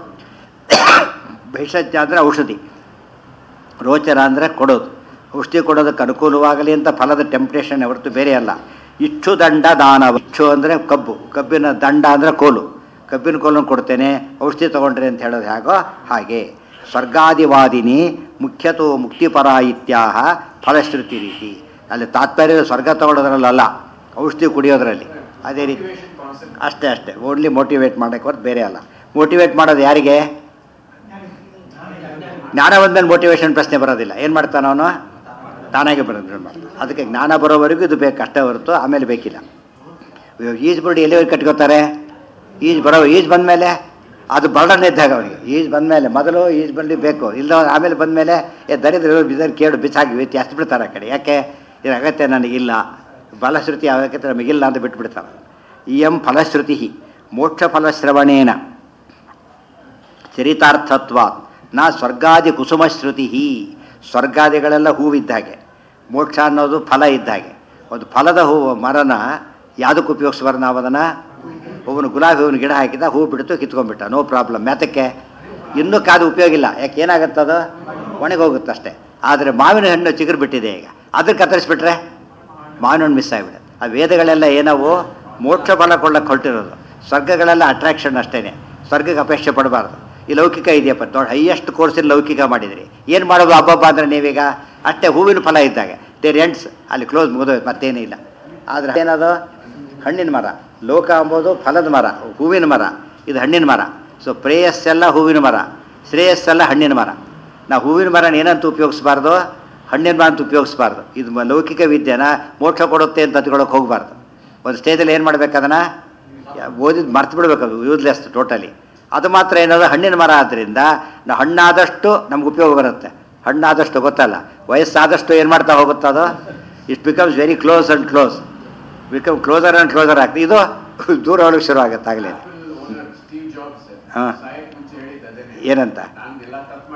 ಭೈಷಜ್ಯ ಅಂದರೆ ಔಷಧಿ ರೋಚನ ಅಂದರೆ ಕೊಡೋದು ಔಷಧಿ ಕೊಡೋದಕ್ಕೆ ಅನುಕೂಲವಾಗಲಿ ಅಂತ ಫಲದ ಟೆಂಪ್ಟೇಷನ್ ಹೊರತು ಬೇರೆ ಅಲ್ಲ ಇಚ್ಚು ದಂಡ ದಾನವ ಇಚ್ಚು ಅಂದರೆ ಕಬ್ಬು ಕಬ್ಬಿನ ದಂಡ ಅಂದರೆ ಕೋಲು ಕಬ್ಬಿನ ಕೋಲನ್ನು ಕೊಡ್ತೇನೆ ಔಷಧಿ ತಗೊಂಡ್ರೆ ಅಂತ ಹೇಳೋದು ಹೇಗೋ ಹಾಗೆ ಸ್ವರ್ಗಾದಿವಾದಿನಿ ಮುಖ್ಯತೋ ಮುಕ್ತಿಪರ ಇತ್ಯಾಹ ಫಲಶ್ರುತಿ ರೀತಿ ಅಲ್ಲಿ ತಾತ್ಪರ್ಯ ಸ್ವರ್ಗ ತಗೊಳ್ಳೋದ್ರಲ್ಲ ಔಷಧಿ ಕುಡಿಯೋದ್ರಲ್ಲಿ ಅದೇ ರೀತಿ ಅಷ್ಟೇ ಅಷ್ಟೇ ಓನ್ಲಿ ಮೋಟಿವೇಟ್ ಮಾಡೋಕ್ಕೆ ಹೊರತು ಬೇರೆ ಅಲ್ಲ ಮೋಟಿವೇಟ್ ಮಾಡೋದು ಯಾರಿಗೆ ಜ್ಞಾನ ಬಂದ್ಮೇಲೆ ಮೋಟಿವೇಶನ್ ಪ್ರಶ್ನೆ ಬರೋದಿಲ್ಲ ಏನು ಮಾಡ್ತಾನ ಅವನು ತಾನಾಗೆ ಬರೋದು ಮಾಡ್ತಾನೆ ಅದಕ್ಕೆ ಜ್ಞಾನ ಬರೋವರೆಗೂ ಇದು ಬೇಕು ಅಷ್ಟೇ ಹೊರತು ಆಮೇಲೆ ಬೇಕಿಲ್ಲ ಇವಾಗ ಈಜು ಬಿಡಿ ಎಲ್ಲಿವರೆಗೆ ಕಟ್ಕೋತಾರೆ ಈಜು ಬರೋ ಈಜು ಬಂದಮೇಲೆ ಅದು ಬರ್ಡನ್ ಇದ್ದಾಗ ಅವನಿಗೆ ಈಜು ಬಂದಮೇಲೆ ಮೊದಲು ಈಜು ಬಂದು ಬೇಕು ಇಲ್ಲ ಆಮೇಲೆ ಬಂದಮೇಲೆ ಏ ದರಿದ್ರ ಬಿದ್ದರ್ ಕೇಳು ಬಿಸಾಗಿ ವ್ಯತ್ಯಾಸ ಜಾಸ್ತಿ ಬಿಡ್ತಾರೆ ಆ ಕಡೆ ಯಾಕೆ ಇದು ಅಗತ್ಯ ನನಗಿಲ್ಲ ಫಲಶ್ರುತಿ ಅಗತ್ಯ ನಮಗಿಲ್ಲ ಅಂತ ಬಿಟ್ಬಿಡ್ತಾರೆ ಇಯಂ ಫಲಶ್ರುತಿ ಮೋಕ್ಷ ಫಲಶ್ರವಣೇನ ಚರಿತಾರ್ಥತ್ವಾತ್ ನಾ ಸ್ವರ್ಗಾದಿ ಕುಸುಮಶ್ರುತಿ ಸ್ವರ್ಗಾದಿಗಳೆಲ್ಲ ಹೂವಿದ್ದ ಹಾಗೆ ಮೋಕ್ಷ ಅನ್ನೋದು ಫಲ ಇದ್ದ ಹಾಗೆ ಒಂದು ಫಲದ ಹೂವು ಮರನ ಯಾವುದಕ್ಕೆ ಉಪಯೋಗಿಸ್ಬಾರ ನಾವು ಅದನ್ನು ಹೂವನು ಗುಲಾಬಿ ಹೂವಿನ ಗಿಡ ಹಾಕಿದ ಹೂ ಬಿಡ್ತು ಕಿತ್ಕೊಂಡ್ಬಿಟ್ಟ ನೋ ಪ್ರಾಬ್ಲಮ್ ಯಾತಕ್ಕೆ ಇನ್ನೂ ಕಾದು ಉಪಯೋಗ ಇಲ್ಲ ಯಾಕೆ ಏನಾಗುತ್ತದು ಒಣಗಿ ಹೋಗುತ್ತೆ ಅಷ್ಟೇ ಆದರೆ ಮಾವಿನ ಹಣ್ಣು ಚಿಗುರು ಬಿಟ್ಟಿದೆ ಈಗ ಅದಕ್ಕೆ ಕತ್ತರಿಸ್ಬಿಟ್ರೆ ಮಾವಿನ ಹಣ್ಣು ಮಿಸ್ ಆಗಿಬಿಡುತ್ತೆ ಆ ವೇದಗಳೆಲ್ಲ ಏನವು ಮೋಕ್ಷ ಫಲ ಕೊಳ್ಳಕ್ಕೆ ಹೊರಟಿರೋದು ಸ್ವರ್ಗಗಳೆಲ್ಲ ಅಟ್ರಾಕ್ಷನ್ ಅಷ್ಟೇನೆ ಸ್ವರ್ಗಕ್ಕೆ ಅಪೇಕ್ಷೆ ಪಡಬಾರ್ದು ಈ ಲೌಕಿಕ ಇದೆಯಪ್ಪ ನೋಡಿ ಹೈಯೆಸ್ಟ್ ಕೋರ್ಸಿನ ಲೌಕಿಕ ಮಾಡಿದ್ರಿ ಏನು ಮಾಡೋದು ಹಬ್ಬಬ್ಬ ಅಂದರೆ ನೀವೀಗ ಅಷ್ಟೇ ಹೂವಿನ ಫಲ ಇದ್ದಾಗ ದೇರ್ ಎಂಡ್ಸ್ ಅಲ್ಲಿ ಕ್ಲೋಸ್ ಮುಗಿದೋಯ್ತು ಮತ್ತೇನೂ ಇಲ್ಲ ಆದರೆ ಏನದು ಹಣ್ಣಿನ ಮರ ಲೋಕ ಅಂಬೋದು ಫಲದ ಮರ ಹೂವಿನ ಮರ ಇದು ಹಣ್ಣಿನ ಮರ ಸೊ ಪ್ರೇಯಸ್ಸೆಲ್ಲ ಹೂವಿನ ಮರ ಶ್ರೇಯಸ್ಸೆಲ್ಲ ಹಣ್ಣಿನ ಮರ ನಾವು ಹೂವಿನ ಮರನ ಏನಂತ ಉಪಯೋಗಿಸ್ಬಾರ್ದು ಹಣ್ಣಿನ ಮರ ಅಂತ ಉಪಯೋಗಿಸ್ಬಾರ್ದು ಇದು ಮ- ಲೌಕಿಕ ವಿದ್ಯೆನ ಮೋಕ್ಷ ಕೊಡುತ್ತೆ ಅಂತ ಹತ್ಕೊಳ್ಳೋಕೆ ಹೋಗಬಾರ್ದು ಒಂದು ಸ್ಟೇಜಲ್ಲಿ ಏನು ಮಾಡ್ಬೇಕು ಅದನ್ನು ಓದಿದ್ ಮರ್ತು ಬಿಡ್ಬೇಕು ಅದು ಯೂಸ್ಲೆಸ್ ಟೋಟಲಿ ಅದು ಮಾತ್ರ ಏನದು ಹಣ್ಣಿನ ಮರ ಆದ್ದರಿಂದ ನಾವು ಹಣ್ಣಾದಷ್ಟು ನಮ್ಗೆ ಉಪಯೋಗ ಬರುತ್ತೆ ಹಣ್ಣಾದಷ್ಟು ಗೊತ್ತಲ್ಲ ವಯಸ್ಸಾದಷ್ಟು ಏನು ಮಾಡ್ತಾ ಹೋಗುತ್ತೆ ಅದು it becomes very close and close become closer and closer ಆಗ್ತದೆ ಇದು ದೂರ ಒಳಗೆ ಶುರು ಆಗುತ್ತೆ ಆಗಲೇ ಸ್ಟೀವ್ ಜಾಬ್ಸ್ ಹಾ. ಸಾಯಕ್ ಮುಂಚೆ ಹೇಳಿದ್ದು ಅದೇನೆ ಏನಂತ ನಾನೆಲ್ಲ ತಪ್ಪು ಮಾಡಿದ್ದೀನಿ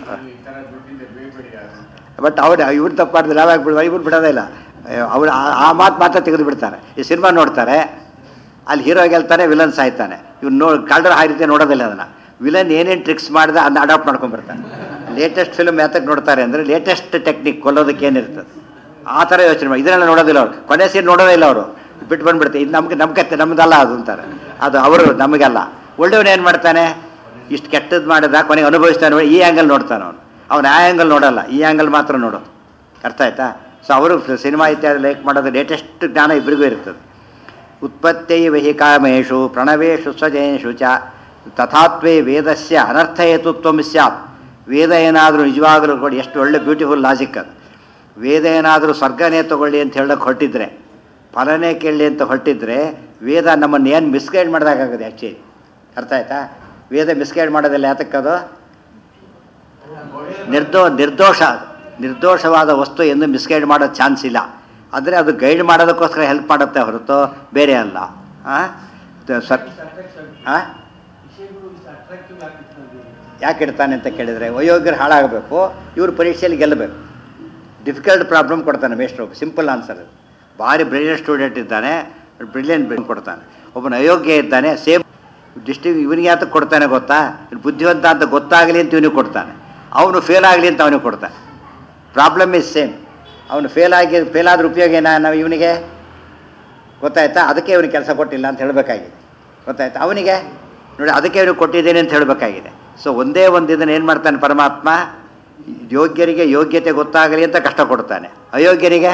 ಈ ತರ ದುಡ್ಡಿಂದ ಬೇಬೇಡಿ ಅಂತ ಬಟ್ ಅವ್ರು ಇವ್ರು ತಪ್ಪು ಮಾಡಿದ್ರೆ ನಾವ್ಯಾಕೆ ಬಿಡುವ ಇವ್ರು ಬಿಡೋದೇ ಇಲ್ಲ ಅವ್ರು ಆ ಮಾತು ಮಾತ್ರ ತೆಗೆದು ಬಿಡ್ತಾರೆ ಈ ಸಿನಿಮಾ ನೋಡ್ತಾರೆ ಅಲ್ಲಿ ಹೀರೋ ಗೆಲ್ತಾನೆ ವಿಲನ್ ಸಾಯ್ತಾನೆ ಇವ್ನು ನೋ ಕಳ್ಳರ ಆ ರೀತಿ ನೋಡೋದಿಲ್ಲ ಅದನ್ನು ವಿಲನ್ ಏನೇನು ಟ್ರಿಕ್ಸ್ ಮಾಡಿದೆ ಅದನ್ನ ಅಡಾಪ್ಟ್ ಮಾಡ್ಕೊಂಡ್ಬರ್ತಾನೆ ಲೇಟೆಸ್ಟ್ ಫಿಲ್ಮ್ ಯಾತಕ್ಕೆ ನೋಡ್ತಾರೆ ಅಂದರೆ ಲೇಟೆಸ್ಟ್ ಟೆಕ್ನಿಕ್ ಕೊಲ್ಲೋದಕ್ಕೆ ಏನಿರ್ತದೆ ಆ ಥರ ಯೋಚನೆ ಮಾಡಿ ಇದನ್ನೆಲ್ಲ ನೋಡೋದಿಲ್ಲ ಅವರು ಕೊನೆ ಸೀನ್ ನೋಡೋದೇ ಇಲ್ಲ ಅವರು ಬಿಟ್ಟು ಬಂದ್ಬಿಡ್ತಾರೆ ಇದು ನಮ್ಗೆ ನಮ್ಮ ಕತ್ತೆ ನಮ್ದಲ್ಲ ಅದು ಅಂತಾರೆ ಅದು ಅವರು ನಮಗಲ್ಲ ಒಳ್ಳೆಯವನು ಏನು ಮಾಡ್ತಾನೆ ಇಷ್ಟು ಕೆಟ್ಟದ್ದು ಮಾಡಿದ ಕೊನೆಗೆ ಅನುಭವಿಸ್ತಾನೆ ಈ ಆ್ಯಂಗಲ್ ನೋಡ್ತಾನೆ ಅವನು ಅವನು ಆ ಆ್ಯಂಗಲ್ ನೋಡಲ್ಲ ಈ ಆ್ಯಂಗಲ್ ಮಾತ್ರ ನೋಡೋದು ಅರ್ಥ ಆಯ್ತಾ ಸೊ ಅವರು ಸಿನಿಮಾ ಇತ್ಯಾದಿ ಲೈಕ್ ಮಾಡೋದು ಲೇಟೆಸ್ಟ್ ಜ್ಞಾನ ಇಬ್ಬರಿಗೂ ಇರ್ತದೆ ಉತ್ಪತ್ತೈ ವಹಿ ಕಾಮೇಶು ಪ್ರಣವೇಶು ಸ್ವಜನೇಶು ಚ ತಥಾತ್ವೇ ವೇದಸ್ಯ ಅನರ್ಥ ಹೇತುತ್ವ ಸ್ಯಾತ್ ವೇದ ಏನಾದರೂ ನಿಜವಾಗಲೂ ಕೊಡಿ ಎಷ್ಟು ಒಳ್ಳೆ ಬ್ಯೂಟಿಫುಲ್ ಲಾಜಿಕ್ ಅದು ವೇದ ಏನಾದರೂ ಸ್ವರ್ಗನೇ ತಗೊಳ್ಳಿ ಅಂತ ಹೇಳಕ್ಕೆ ಹೊರಟಿದ್ರೆ ಫಲನೇ ಕೇಳಲಿ ಅಂತ ಹೊರಟಿದ್ರೆ ವೇದ ನಮ್ಮನ್ನು ಏನು ಮಿಸ್ಗೈಡ್ ಮಾಡಿದಾಗದೆ ಆ್ಯಕ್ಚುಲಿ ಅರ್ಥ ಆಯ್ತಾ ವೇದ ಮಿಸ್ಗೈಡ್ ಮಾಡೋದಿಲ್ಲ ಯಾತಕ್ಕದು ನಿರ್ದೋ ನಿರ್ದೋಷ ಅದು. ನಿರ್ದೋಷವಾದ ವಸ್ತು ಎಂದು ಮಿಸ್ಗೈಡ್ ಮಾಡೋ ಚಾನ್ಸ್ ಇಲ್ಲ ಅಂದರೆ ಅದು ಗೈಡ್ ಮಾಡೋದಕ್ಕೋಸ್ಕರ ಹೆಲ್ಪ್ ಮಾಡುತ್ತೆ ಹೊರತು ಬೇರೆ ಅಲ್ಲ ಆ? ತ- ಸತ್ ಆ? ಯಾಕೆ ಇಡ್ತಾನೆ ಅಂತ ಕೇಳಿದರೆ ವಯೋಗ್ಯರು ಹಾಳಾಗಬೇಕು ಇವರು ಪರೀಕ್ಷೆಯಲ್ಲಿ ಗೆಲ್ಲಬೇಕು ಡಿಫಿಕಲ್ಟ್ ಪ್ರಾಬ್ಲಮ್ ಕೊಡ್ತಾನೆ ಮೇಷ್ಟ್ರು ಸಿಂಪಲ್ ಆನ್ಸರ್ ಅದು ಭಾರಿ ಬ್ರಿಲಿಯಂಟ್ ಸ್ಟೂಡೆಂಟ್ ಇದ್ದಾನೆ ಬ್ರಿಲಿಯಂಟ್ ಬ್ರೈನ್ ಕೊಡ್ತಾನೆ ಒಬ್ಬನ ಅಯೋಗ್ಯ ಇದ್ದಾನೆ ಸೇಮ್ ಡಿಸ್ಟ್ರಿಕ್ ಇವನಿಗೆ ಯಾತಕ್ಕೆ ಕೊಡ್ತಾನೆ ಗೊತ್ತಾ ಇವ್ನು ಬುದ್ಧಿವಂತ ಅಂತ ಗೊತ್ತಾಗಲಿ ಅಂತ ಇವನಿಗೆ ಕೊಡ್ತಾನೆ ಅವನು ಫೇಲ್ ಆಗಲಿ ಅಂತ ಅವನಿಗೆ ಕೊಡ್ತಾನೆ ಪ್ರಾಬ್ಲಮ್ ಇಸ್ ಸೇಮ್ ಅವನು ಫೇಲ್ ಆಗಿ ಫೇಲ್ ಆದ್ರೆ ಉಪಯೋಗ ಏನ ನಾವು ಇವನಿಗೆ ಗೊತ್ತಾಯ್ತಾ ಅದಕ್ಕೆ ಇವನಿಗೆ ಕೆಲಸ ಕೊಟ್ಟಿಲ್ಲ ಅಂತ ಹೇಳಬೇಕಾಗಿದೆ ಗೊತ್ತಾಯ್ತಾ ಅವನಿಗೆ ನೋಡಿ ಅದಕ್ಕೆ ಇವನಿಗೆ ಕೊಟ್ಟಿದ್ದೇನೆ ಅಂತ ಹೇಳಬೇಕಾಗಿದೆ ಸೊ ಒಂದೇ ಒಂದು ಇದನ್ನು ಏನು ಮಾಡ್ತಾನೆ ಪರಮಾತ್ಮ ಯೋಗ್ಯರಿಗೆ ಯೋಗ್ಯತೆ ಗೊತ್ತಾಗಲಿ ಅಂತ ಕಷ್ಟ ಕೊಡ್ತಾನೆ ಅಯೋಗ್ಯರಿಗೆ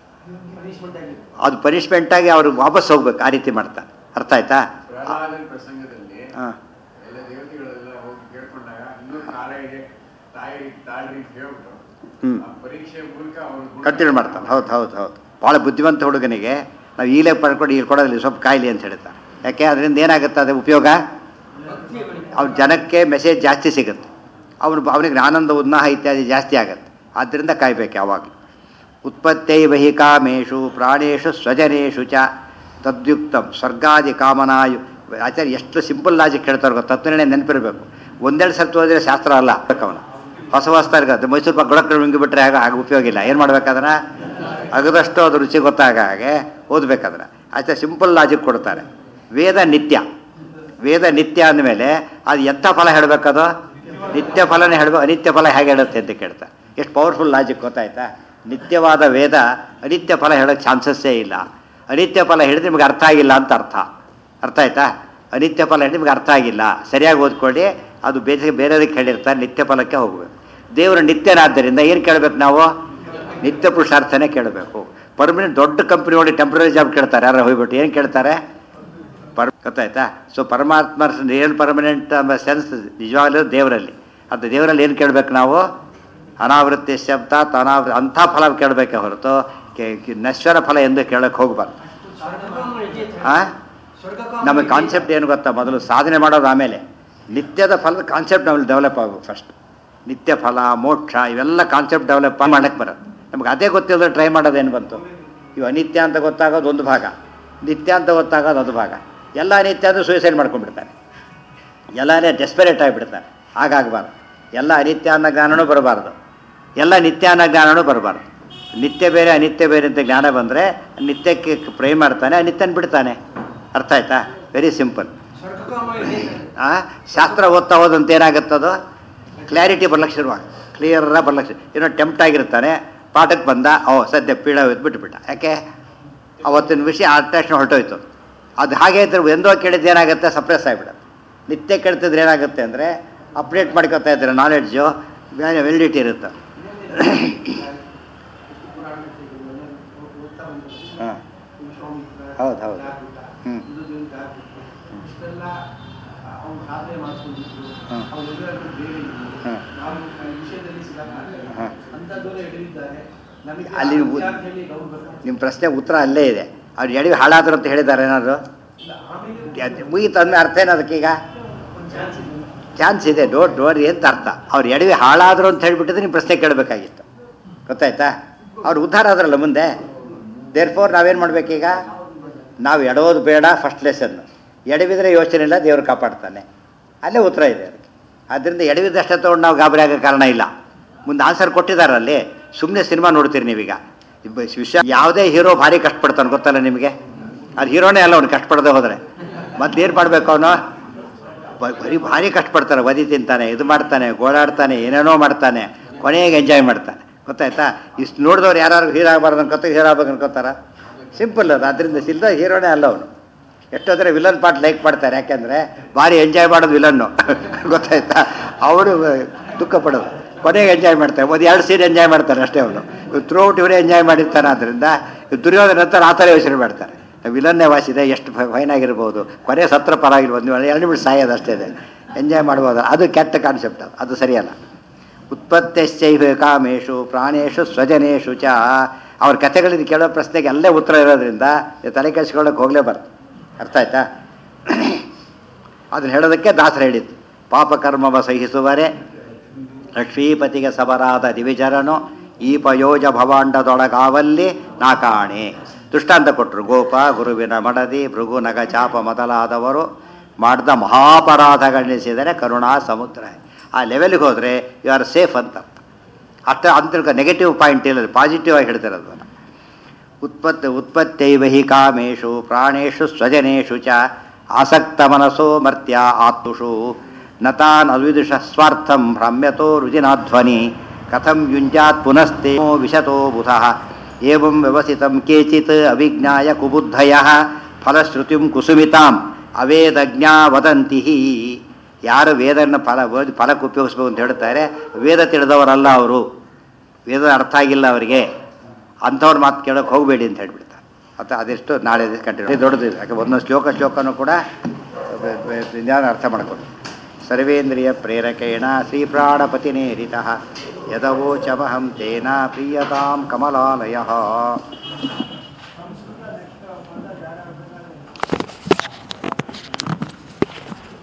ಅದು ಪನಿಷ್ಮೆಂಟಾಗಿ ಅವ್ರಿಗೆ ವಾಪಸ್ ಹೋಗ್ಬೇಕು ಆ ರೀತಿ ಮಾಡ್ತಾನೆ ಅರ್ಥ ಆಯ್ತಾ ಪ್ರಹ್ಲಾದನ ಪ್ರಸಂಗದಲ್ಲಿ ಹಾಂ ಎಲ್ಲ ದೇವತೆಗಳೆಲ್ಲ ಹೋಗಿ ಕೇಳ್ಕೊಂಡಾಗ ಇನ್ನೂ ಕಾಲ ಇದೆ ತಾಯಿ ತಾಳ್ರಿ ಅಂತ ಹೇಳ್ಬಿಟ್ಟು ಹ್ಞೂ ಆ ಪರೀಕ್ಷೆ ಮೂಲಕ ಅವರು ಕಂಟಿನ್ಯೂ ಮಾಡ್ತಾನೆ ಹೌದು ಹೌದು ಹೌದು ಭಾಳ ಬುದ್ಧಿವಂತ ಹುಡುಗನಿಗೆ ನಾವು ಈಗಲೇ ಪಡ್ಕೊಂಡು ಇಲ್ಲಿ ಕೊಡೋದಿಲ್ಲ ಸ್ವಲ್ಪ ಕಾಯಿಲೆ ಅಂತ ಹೇಳ್ತಾರೆ ಯಾಕೆ ಅದರಿಂದ ಏನಾಗುತ್ತೆ ಅದು ಉಪಯೋಗ ಅವ್ನ ಜನಕ್ಕೆ ಮೆಸೇಜ್ ಜಾಸ್ತಿ ಸಿಗುತ್ತೆ ಅವನು ಅವನಿಗೆ ಆನಂದ ಉತ್ಸಾಹ ಇತ್ಯಾದಿ ಜಾಸ್ತಿ ಆಗುತ್ತೆ ಆದ್ದರಿಂದ ಕಾಯ್ಬೇಕು ಯಾವಾಗಲೂ ಉತ್ಪತ್ತೈ ವಹಿ ಕಾಮೇಶು ಪ್ರಾಣೇಶು ಸ್ವಜನೇಶು ಚ ತದ್ಯುಕ್ತಂ ಸ್ವರ್ಗಾದಿ ಕಾಮನಾಯು ಆಚಾರ್ಯ ಎಷ್ಟು ಸಿಂಪಲ್ ಲಾಜಿಕ್ ಹೇಳ್ತಾರೆ ಗೊತ್ತಾ ತತ್ವನೇ ನೆನಪಿರಬೇಕು ಒಂದೆರಡು ಸರ್ತಿ ಹೋದರೆ ಶಾಸ್ತ್ರ ಅಲ್ಲ ಅವನು ಹೊಸ ಹೊಸದಾಗಿ ಮೈಸೂರು ಪಾಕ್ ಗೊಳಕ್ಕೆ ಬಿಟ್ಟರೆ ಆಗ ಆಗ ಉಪಯೋಗ ಇಲ್ಲ ಏನು ಮಾಡ್ಬೇಕಾದ್ರೆ ಅಗದಷ್ಟು ಅದು ರುಚಿ ಗೊತ್ತಾಗ ಹಾಗೆ ಓದ್ಬೇಕಾದ್ರೆ ಆಚೆ ಸಿಂಪಲ್ ಲಾಜಿಕ್ ಕೊಡ್ತಾರೆ ವೇದ ನಿತ್ಯ ವೇದ ನಿತ್ಯ ಅಂದಮೇಲೆ ಅದು ಎಂಥ ಫಲ ಹೇಳಬೇಕದು ನಿತ್ಯ ಫಲನೇ ಹೇಳಬೇಕು ಅನಿತ್ಯ ಫಲ ಹೇಗೆ ಹೇಳುತ್ತೆ ಅಂತ ಕೇಳ್ತಾರೆ ಎಷ್ಟು ಪವರ್ಫುಲ್ ಲಾಜಿಕ್ ಗೊತ್ತಾಯ್ತಾ ನಿತ್ಯವಾದ ವೇದ ಅನಿತ್ಯ ಫಲ ಹೇಳೋಕ್ಕೆ ಚಾನ್ಸಸ್ಸೇ ಇಲ್ಲ ಅನಿತ್ಯ ಫಲ ಹೇಳಿದ್ರೆ ನಿಮಗೆ ಅರ್ಥ ಆಗಿಲ್ಲ ಅಂತ ಅರ್ಥ ಅರ್ಥ ಆಯ್ತಾ ಅನಿತ್ಯ ಫಲ ಹೇಳಿ ನಿಮ್ಗೆ ಅರ್ಥ ಆಗಿಲ್ಲ ಸರಿಯಾಗಿ ಓದ್ಕೊಳ್ಳಿ ಅದು ಬೇರೆ ಬೇರೆದಕ್ಕೆ ಹೇಳಿರ್ತಾರೆ ನಿತ್ಯ ಫಲಕ್ಕೆ ಹೋಗಬೇಕು ದೇವರು ನಿತ್ಯನಾದ್ದರಿಂದ ಏನು ಕೇಳಬೇಕು ನಾವು ನಿತ್ಯ ಪುರುಷಾರ್ಥನೇ ಕೇಳಬೇಕು ಪರ್ಮನೆಂಟ್ ದೊಡ್ಡ ಕಂಪ್ನಿ ನೋಡಿ ಟೆಂಪ್ರರಿ ಜಾಬ್ ಕೇಳ್ತಾರೆ ಯಾರು ಹೋಗ್ಬಿಟ್ಟು ಏನು ಕೇಳ್ತಾರೆ ಪರ್ ಗೊತ್ತಾಯ್ತಾ ಸೊ ಪರಮಾತ್ಮ ರಿಯಲ್ ಪರ್ಮನೆಂಟ್ ಎಂಬ ಸೆನ್ಸ್ ನಿಜವಾಗ್ಲೂ ದೇವರಲ್ಲಿ ಅದು ದೇವರಲ್ಲಿ ಏನು ಕೇಳಬೇಕು ನಾವು ಅನಾವೃತ್ತಿ ಶಬ್ದ ಅನಾವೃ ಅಂಥ ಫಲ ಕೇಳಬೇಕೆ ಹೊರತು ಕೆ- ಕೆ- ನಶ್ವರ ಫಲ ಎಂದು ಕೇಳಕ್ಕೆ ಹೋಗ್ಬಾರ್ದು ಆ ನಮಗೆ ಕಾನ್ಸೆಪ್ಟ್ ಏನು ಗೊತ್ತಾ ಮೊದಲು ಸಾಧನೆ ಮಾಡೋದು ಆಮೇಲೆ ನಿತ್ಯದ ಫಲದ ಕಾನ್ಸೆಪ್ಟ್ ನಮ್ಮಲ್ಲಿ ಡೆವಲಪ್ ಆಗಬೇಕು ಫಸ್ಟ್ ನಿತ್ಯ ಫಲ ಮೋಕ್ಷ ಇವೆಲ್ಲ ಕಾನ್ಸೆಪ್ಟ್ ಡೆವಲಪ್ ಮಾಡಕ್ಕೆ ಬರುತ್ತೆ ನಮ್ಗೆ ಅದೇ ಗೊತ್ತಿಲ್ಲದ್ರೆ ಟ್ರೈ ಮಾಡೋದೇನು ಬಂತು ಇವು ಅನಿತ್ಯ ಅಂತ ಗೊತ್ತಾಗೋದು ಒಂದು ಭಾಗ ನಿತ್ಯ ಅಂತ ಗೊತ್ತಾಗೋದು ಅದು ಭಾಗ ಎಲ್ಲ ನಿತ್ಯ ಅಂದರೆ ಸೂಸೈಡ್ ಮಾಡ್ಕೊಂಡ್ಬಿಡ್ತಾನೆ ಎಲ್ಲನೇ ಡೆಸ್ಪರೇಟ್ ಆಗಿಬಿಡ್ತಾನೆ ಹಾಗಾಗಬಾರ್ದು ಎಲ್ಲ ಅನಿತ್ಯ ಅನ್ನೋ ಜ್ಞಾನನೂ ಬರಬಾರ್ದು ಎಲ್ಲ ನಿತ್ಯ ಅನ್ನೋ ಜ್ಞಾನನೂ ಬರಬಾರ್ದು ನಿತ್ಯ ಬೇರೆ ಅನಿತ್ಯ ಬೇರೆ ಅಂತ ಜ್ಞಾನ ಬಂದರೆ ನಿತ್ಯಕ್ಕೆ ಪ್ರೇ ಮಾಡ್ತಾನೆ ಅನಿತ್ಯನ ಬಿಡ್ತಾನೆ ಅರ್ಥ ಆಯ್ತಾ ವೆರಿ ಸಿಂಪಲ್ ಆ ಶಾಸ್ತ್ರ ಓದ್ತಾ ಹೋದಂತ ಏನಾಗುತ್ತದು ಕ್ಲಾರಿಟಿ ಬರ್ಲಕ್ಕೆ ಶುರುವಾಗ ಕ್ಲಿಯರ ಬರ್ಲಕ್ಕೆ ಶುರು ಏನೋ ಟೆಂಪ್ಟ್ ಆಗಿರ್ತಾನೆ ಪಾಠಕ್ಕೆ ಬಂದ ಓ ಸದ್ಯ ಪೀಡ ಹೋಯ್ತು ಬಿಟ್ಟುಬಿಟ್ಟ ಯಾಕೆ ಅವತ್ತಿನ ವಿಷಯ ಆ ತಕ್ಷಣ ಹೊರಟೋಯ್ತು ಅದು ಹಾಗೆ ಇದ್ರೆ ಎಂದೋ ಕೇಳಿದ್ದು ಏನಾಗುತ್ತೆ ಸಪ್ರೆಸ್ ಆಗಿಬಿಡುತ್ತೆ ನಿತ್ಯ ಕೇಳ್ತಿದ್ರೆ ಏನಾಗುತ್ತೆ ಅಂದರೆ ಅಪ್ಡೇಟ್ ಮಾಡ್ಕೊತಾ ಇದ್ದಾರೆ ನಾಲೆಡ್ಜು ವೆಲಿಡಿಟಿ ಇರುತ್ತೆ ಹಾಂ ಹೌದು ಹೌದು ಹ್ಞೂ ಇಷ್ಟೆಲ್ಲ ಅವ್ನು ಸಾಧನೆ ಮಾಡಿಸ್ಕೊಂಡಿದ್ದು ಹ್ಮ್. ಅವರೆಲ್ಲರೂ ಬೇರೆ ಇದ್ರು. ಹ್ಮ್. ನಾವು ಈ ವಿಷಯದಲ್ಲಿ ಸಿಕ್ಕಾಕ್ಕಾಗಲ್ಲ. ಹ್ಮ್. ಅಂಥದ್ದೆಲ್ಲ ಎಡವಿದ್ದಾರೆ ನಮಗೆ ಅಲ್ಲಿ ಆ ಉ- ವಿಚಾರ ಹೇಳಿ ಅವ್ರು ಬರ್ತಾರೆ. ನಿಮ್ಮ ಪ್ರಶ್ನೆ ಉತ್ತರ ಅಲ್ಲೇ ಇದೆ ಅವ್ರು ಎಡವಿ ಹಾಳಾದ್ರು ಅಂತ ಹೇಳಿದ್ದಾರೆ ಏನಾದ್ರು ಇಲ್ಲ, ಆಮೇಲೆ ಮುಗೀತು ಅಂದ್ಮೇಲೆ ಅರ್ಥ ಏನು ಅದಕ್ಕೀಗ ಒಂದು ಚಾನ್ಸ್ ಇದೆ ಚಾನ್ಸ್ ಇದೆ ಡೋರ್ ಡೋರ್ ಅಂತ ಅರ್ಥ ಅವ್ರು ಎಡವಿ ಹಾಳಾದ್ರು ಅಂತ ಹೇಳ್ಬಿಟ್ಟಿದ್ರೆ ನೀವು ಪ್ರಶ್ನೆ ಕೇಳಬೇಕಾಗಿತ್ತು ಗೊತ್ತಾಯ್ತಾ ಅವ್ರು ಉದ್ಧಾರ ಆದ್ರಲ್ಲ ಮುಂದೆ ದೇರ್ ಫೋರ್ ನಾವೇನು ಮಾಡ್ಬೇಕೀಗ ನಾವು ಎಡೋದು ಬೇಡ ಫಸ್ಟ್ ಲೆಸನ್ ಎಡವಿದ್ರೆ ಯೋಚನೆ ಇಲ್ಲ ದೇವ್ರು ಕಾಪಾಡ್ತಾನೆ ಅಲ್ಲೇ ಉತ್ತರ ಇದೆ ಅದಕ್ಕೆ ಆದ್ದರಿಂದ ಎಡವಿದ್ದಷ್ಟೇ ತೊಗೊಂಡು ನಾವು ಗಾಬರಿ ಆಗೋ ಕಾರಣ ಇಲ್ಲ ಮುಂದೆ ಆನ್ಸರ್ ಕೊಟ್ಟಿದ್ದಾರಲ್ಲಿ ಸುಮ್ಮನೆ ಸಿನಿಮಾ ನೋಡ್ತೀರಿ ನೀವೀಗ ಇಬ್ಬ- ವಿಷಯ ಯಾವುದೇ ಹೀರೋ ಭಾರಿ ಕಷ್ಟಪಡ್ತಾನೆ ಗೊತ್ತಲ್ಲ ನಿಮಗೆ ಅದು ಹೀರೋನೇ ಅಲ್ಲ ಅವ್ನು ಕಷ್ಟಪಡದೆ ಹೋದರೆ ಮತ್ತೇನು ಮಾಡಬೇಕು ಅವನು ಬ- ಬರೀ ಭಾರಿ ಕಷ್ಟಪಡ್ತಾನೆ ಬದಿ ತಿಂತಾನೆ ಇದು ಮಾಡ್ತಾನೆ ಗೋಳಾಡ್ತಾನೆ ಏನೇನೋ ಮಾಡ್ತಾನೆ ಕೊನೆಗೆ ಎಂಜಾಯ್ ಮಾಡ್ತಾನೆ ಗೊತ್ತಾಯ್ತಾ ಇಷ್ಟು ನೋಡಿದವ್ರು ಯಾರು ಹೀರೋ ಆಗಬಾರ್ದು ಅನ್ಕೋತ ಹೀರೋ ಆಗ್ಬೇಕು ಅನ್ಕೋತಾರ ಸಿಂಪಲ್ ಅದು ಅದರಿಂದ ಸಿಲ್ದ ಹೀರೋನೇ ಅಲ್ಲ ಅವನು ಎಷ್ಟೋದ್ರೆ ವಿಲನ್ ಪಾರ್ಟ್ ಲೈಕ್ ಮಾಡ್ತಾರೆ ಯಾಕೆಂದ್ರೆ ಭಾರಿ ಎಂಜಾಯ್ ಮಾಡೋದು ವಿಲನ್ನು ಗೊತ್ತಾಯ್ತಾ ಅವನು ದುಃಖ ಪಡೋದು ಕೊನೆಗೆ ಎಂಜಾಯ್ ಮಾಡ್ತಾರೆ ಒಂದು ಎರಡು ಸೀನ್ ಎಂಜಾಯ್ ಮಾಡ್ತಾರೆ ಅಷ್ಟೇ ಅವನು ಥ್ರೂಔಟ್ ಇವರೇ ಎಂಜಾಯ್ ಮಾಡಿರ್ತಾನೆ ಆದ್ದರಿಂದ ದುರ್ಯೋಧನ ನಂತರ ಆ ಥರ ಯೋಚನೆ ಮಾಡ್ತಾರೆ ವಿಲನ್ನೇ ವಾಸಿದೆ ಎಷ್ಟು ಫೈನ್ ಆಗಿರ್ಬೋದು ಕೊನೆ ಸತ್ರ ಪರಾಗಿರ್ಬೋದು ನೀವು ಎರಡು ನಿಮಿಷ ಸಾಯೋದು ಅಷ್ಟೇ ಇದೆ ಎಂಜಾಯ್ ಮಾಡ್ಬೋದು ಅದು ಕೆಟ್ಟ ಕಾನ್ಸೆಪ್ಟ್ ಅದು ಅದು ಸರಿಯಲ್ಲ ಉತ್ಪತ್ತಿಶ್ಚೈವ ಕಾಮೇಶು ಪ್ರಾಣೇಶು ಸ್ವಜನೇಶು ಚ ಅವ್ರ ಕಥೆಗಳಿಂದ ಕೇಳೋ ಪ್ರಶ್ನೆಗೆ ಅಲ್ಲೇ ಉತ್ತರ ಇರೋದ್ರಿಂದ ಇದು ತಲೆ ಕೆಡಿಸ್ಕೊಳ್ಳೋಕೆ ಹೋಗಲೇಬಾರ್ದು ಅರ್ಥ ಆಯ್ತಾ ಅದನ್ನ ಹೇಳೋದಕ್ಕೆ ದಾಸರು ಹೇಳಿದ್ದು ಪಾಪಕರ್ಮವ ಸಹಿಸುವರೆ ಲಕ್ಷ್ಮೀಪತಿಗೆ ಸಬರಾದ ದಿವಿಜರನು ಈ ಪಯೋಜ ಭವಾಂಡದೊಳಗಾವಲ್ಲಿ ನಾ ಕಾಣೆ ದೃಷ್ಟಾಂತ ಕೊಟ್ಟರು ಗೋಪ ಗುರುವಿನ ಮಡದಿ ಭೃಗು ನಗ ಚಾಪ ಮೊದಲಾದವರು ಮಾಡಿದ ಮಹಾಪರಾಧಗಣಿಸಿದರೆ ಕರುಣಾ ಸಮುದ್ರ ಆ ಲೆವೆಲ್ಗೆ ಹೋದರೆ ಯು ಆರ್ ಸೇಫ್ ಅಂತ ಅರ್ಥ ಅಂತ ನೆಗೆಟಿವ್ ಪಾಯಿಂಟ್ ಇಲ್ಲ ಪಾಸಿಟಿವ್ ಆಗಿ ಹೇಳ್ತಿರೋದು ಅದನ್ನ. ಉತ್ಪತ್ತಿ ಉತ್ಪತ್ತೈವ ಹಿ ಕಾಮೇಶು ಪ್ರಾಣೇಶು ಸ್ವಜನೇಶು ಚ ಆಸಕ್ತ ಮನಸೋ ಮರ್ತ್ಯ ಆತ್ಮುಷು ನತಾನ್ ಅವಿದುಷ ಸ್ವಾರ್ಥಂ ಭ್ರಮ್ಯತೋ ರುಜಿನಾಧ್ವನಿ ಕಥಂ ಯುಂಜಾತ್ ಪುನಸ್ತೆ ವಿಶತೋ ಬುಧಃ ಏವಂ ವ್ಯವಸಿತಂ ಕೇಚಿತ್ ಅವಿಜ್ಞಾಯ ಕುಬುದ್ಧಯ ಫಲಶ್ರುತಿಂ ಕುಸುಮಿತಾಂ ಅವೇದಜ್ಞಾ ವದಂತಿ ಯಾರು ವೇದನ ಫಲ ಓದಿ ಫಲಕ್ಕೆ ಉಪಯೋಗಿಸ್ಬೇಕು ಅಂತ ಹೇಳ್ತಾರೆ ವೇದ ತಿಳಿದವರಲ್ಲ ಅವರು ವೇದ ಅರ್ಥ ಆಗಿಲ್ಲ ಅವರಿಗೆ ಅಂಥವ್ರ ಮಾತು ಕೇಳೋಕೆ ಹೋಗಬೇಡಿ ಅಂತ ಹೇಳ್ಬಿಡ್ತಾರೆ ಅಥವಾ ಅದೆಷ್ಟು ನಾಳೆ ಕಂಟಿನ್ಯೂ ದೊಡ್ಡದು ಯಾಕೆ ಒಂದೊಂದು ಶ್ಲೋಕ ಶ್ಲೋಕನೂ ಕೂಡ ಬ- ಬ- ಜ್ಞಾನ ಅರ್ಥ ಮಾಡ್ಕೊಂಡು ಸರ್ವೇಂದ್ರಿಯ ಪ್ರೇರಕೇಣ ಶ್ರೀಪ್ರಾಣಪತಿನೇರಿತ ಯದವೋಚಮಹಂ ತೇನ ಪ್ರೀಯತಾಂ ಕಮಲಾಲಯ